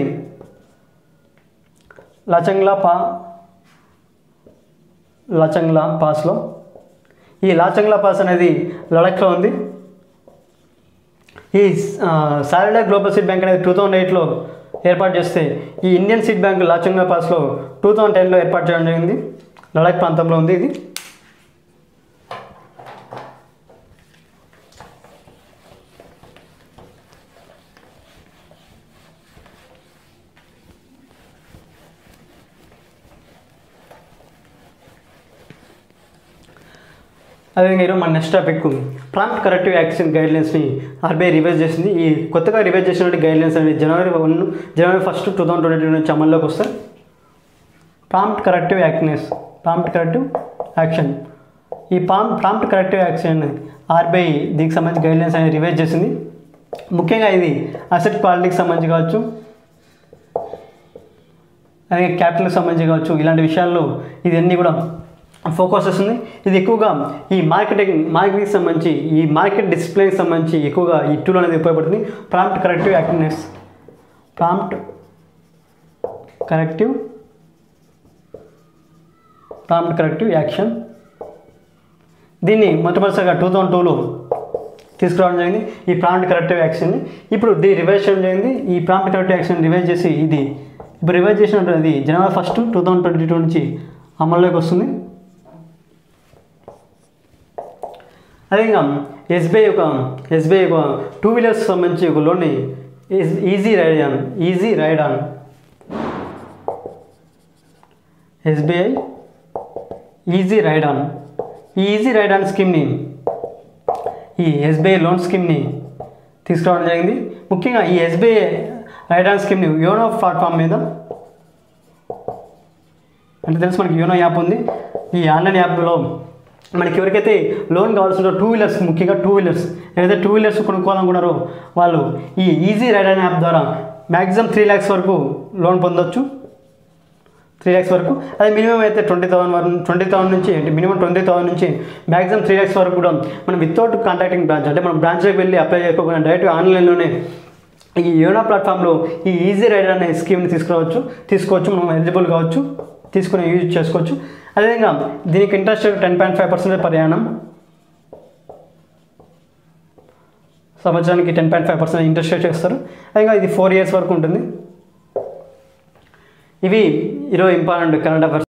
Speaker 1: లచంగ్లా పా లచంగ్లా పాస్లో ఈ లాచంగ్లా పాస్ అనేది లడఖ్లో ఉంది ఈ సాలిడా గ్లోబల్ సీడ్ బ్యాంక్ అనేది టూ థౌజండ్ ఎయిట్లో ఏర్పాటు చేస్తే ఈ ఇండియన్ సీడ్ బ్యాంక్ లాచంగ్లా పాస్లో టూ థౌజండ్ టెన్లో ఏర్పాటు చేయడం జరిగింది లడఖ్ ప్రాంతంలో ఉంది ఇది అదేవిధంగా ఈరోజు మన next topic prompt corrective action గైడ్లైన్స్ని ఆర్బీఐ రివైజ్ చేసింది ఈ కొత్తగా రివైజ్ చేసినటువంటి గైడ్లైన్స్ అనేది జనవరి వన్ జనవరి first two thousand twenty two నుంచి అమల్లోకి వస్తాయి ప్రాంప్ట్ కరెక్టివ్ యాక్ట్నెస్ ప్రాంప్ట్ కరెక్టివ్ యాక్షన్ ఈ ప్రాంప్ ప్రాంప్ట్ కరెక్టివ్ యాక్షన్ ఆర్బీఐ దీనికి సంబంధించి గైడ్లైన్స్ అనేది రివైజ్ చేసింది ముఖ్యంగా ఇది అసెట్ క్వాలిటీకి సంబంధించి కావచ్చు అలాగే క్యాపిటల్కి సంబంధించి కావచ్చు ఇలాంటి విషయాల్లో ఇది అన్నీ కూడా ఫోకస్ చేస్తుంది ఇది ఎక్కువగా ఈ మార్కెటింగ్ మార్కెటింగ్కి సంబంధించి ఈ మార్కెట్ డిస్ప్లేకి సంబంధించి ఎక్కువగా ఈ టూల్ అనేది ఉపయోగపడుతుంది prompt corrective activeness prompt corrective prompt corrective action దీన్ని మొట్టమొదటిసారిగా టూ థౌజండ్ టూలో తీసుకురావడం జరిగింది ఈ ప్రాంప్ట్ కరెక్టివ్ యాక్షన్ని ఇప్పుడు దీన్ని రివైజ్ చేయడం జరిగింది ఈ ప్రాంప్ట్ కరెక్టివ్ యాక్షన్ రివైజ్ చేసి ఇది ఇప్పుడు రివైజ్ చేసినటువంటి జనవరి first two thousand twenty two నుంచి అమల్లోకి వస్తుంది అదేవిధంగా ఎస్బీఐ ఒక ఎస్బీఐ ఒక టూ వీలర్స్ సంబంధించి ఒక లోన్ని easy ride on easy ride on SBI easy ride on ఈ ఈజీ రైడ్ ఆన్ స్కీమ్ని ఈ ఎస్బీఐ లోన్ స్కీమ్ని తీసుకురావడం జరిగింది ముఖ్యంగా ఈ ఎస్బీఐ రైడ్ ఆన్ స్కీమ్ని యోనో ప్లాట్ఫామ్ మీద అంటే తెలుసు మనకి యోనో యాప్ ఉంది ఈ ఆన్లైన్ యాప్లో మనకి ఎవరికైతే లోన్ కావాల్సిన టూ వీలర్స్ ముఖ్యంగా టూ వీలర్స్ ఏదైతే టూ వీలర్స్ కొనుక్కోవాలనుకున్నారో వాళ్ళు ఈ ఈజీ రైడ్ అనే యాప్ ద్వారా మ్యాక్సిమం త్రీ ల్యాక్స్ వరకు లోన్ పొందొచ్చు త్రీ ల్యాక్స్ వరకు అదే మినిమం అయితే ట్వంటీ థౌసండ్ వరకు ట్వంటీ థౌసండ్ నుంచి అంటే మినిమం ట్వంటీ థౌసండ్ నుంచి మ్యాక్సిమం త్రీ ల్యాక్స్ వరకు కూడా మనం వితౌట్ కాంటాక్టింగ్ బ్రాంచ్ అంటే మనం బ్రాంచ్లోకి వెళ్ళి అప్లై చేసుకోకుండా డైరెక్ట్ ఆన్లైన్లోనే ఈ యోనో ప్లాట్ఫామ్లో ఈ ఈజీ రైడర్ అనే స్కీమ్ని తీసుకురావచ్చు తీసుకోవచ్చు మనం ఎలిజిబుల్ కావచ్చు తీసుకుని యూజ్ చేసుకోవచ్చు అదేవిధంగా దీనికి interest ten point five percent ప్రయాణం సంవత్సరానికి ten point five percent interest rate చేస్తారు అదేవిధంగా ఇది ఫోర్ ఇయర్స్ వరకు ఉంటుంది ఇవి ఈరోజు ఇంపార్టెంట్ కరెంట్ అఫైర్స్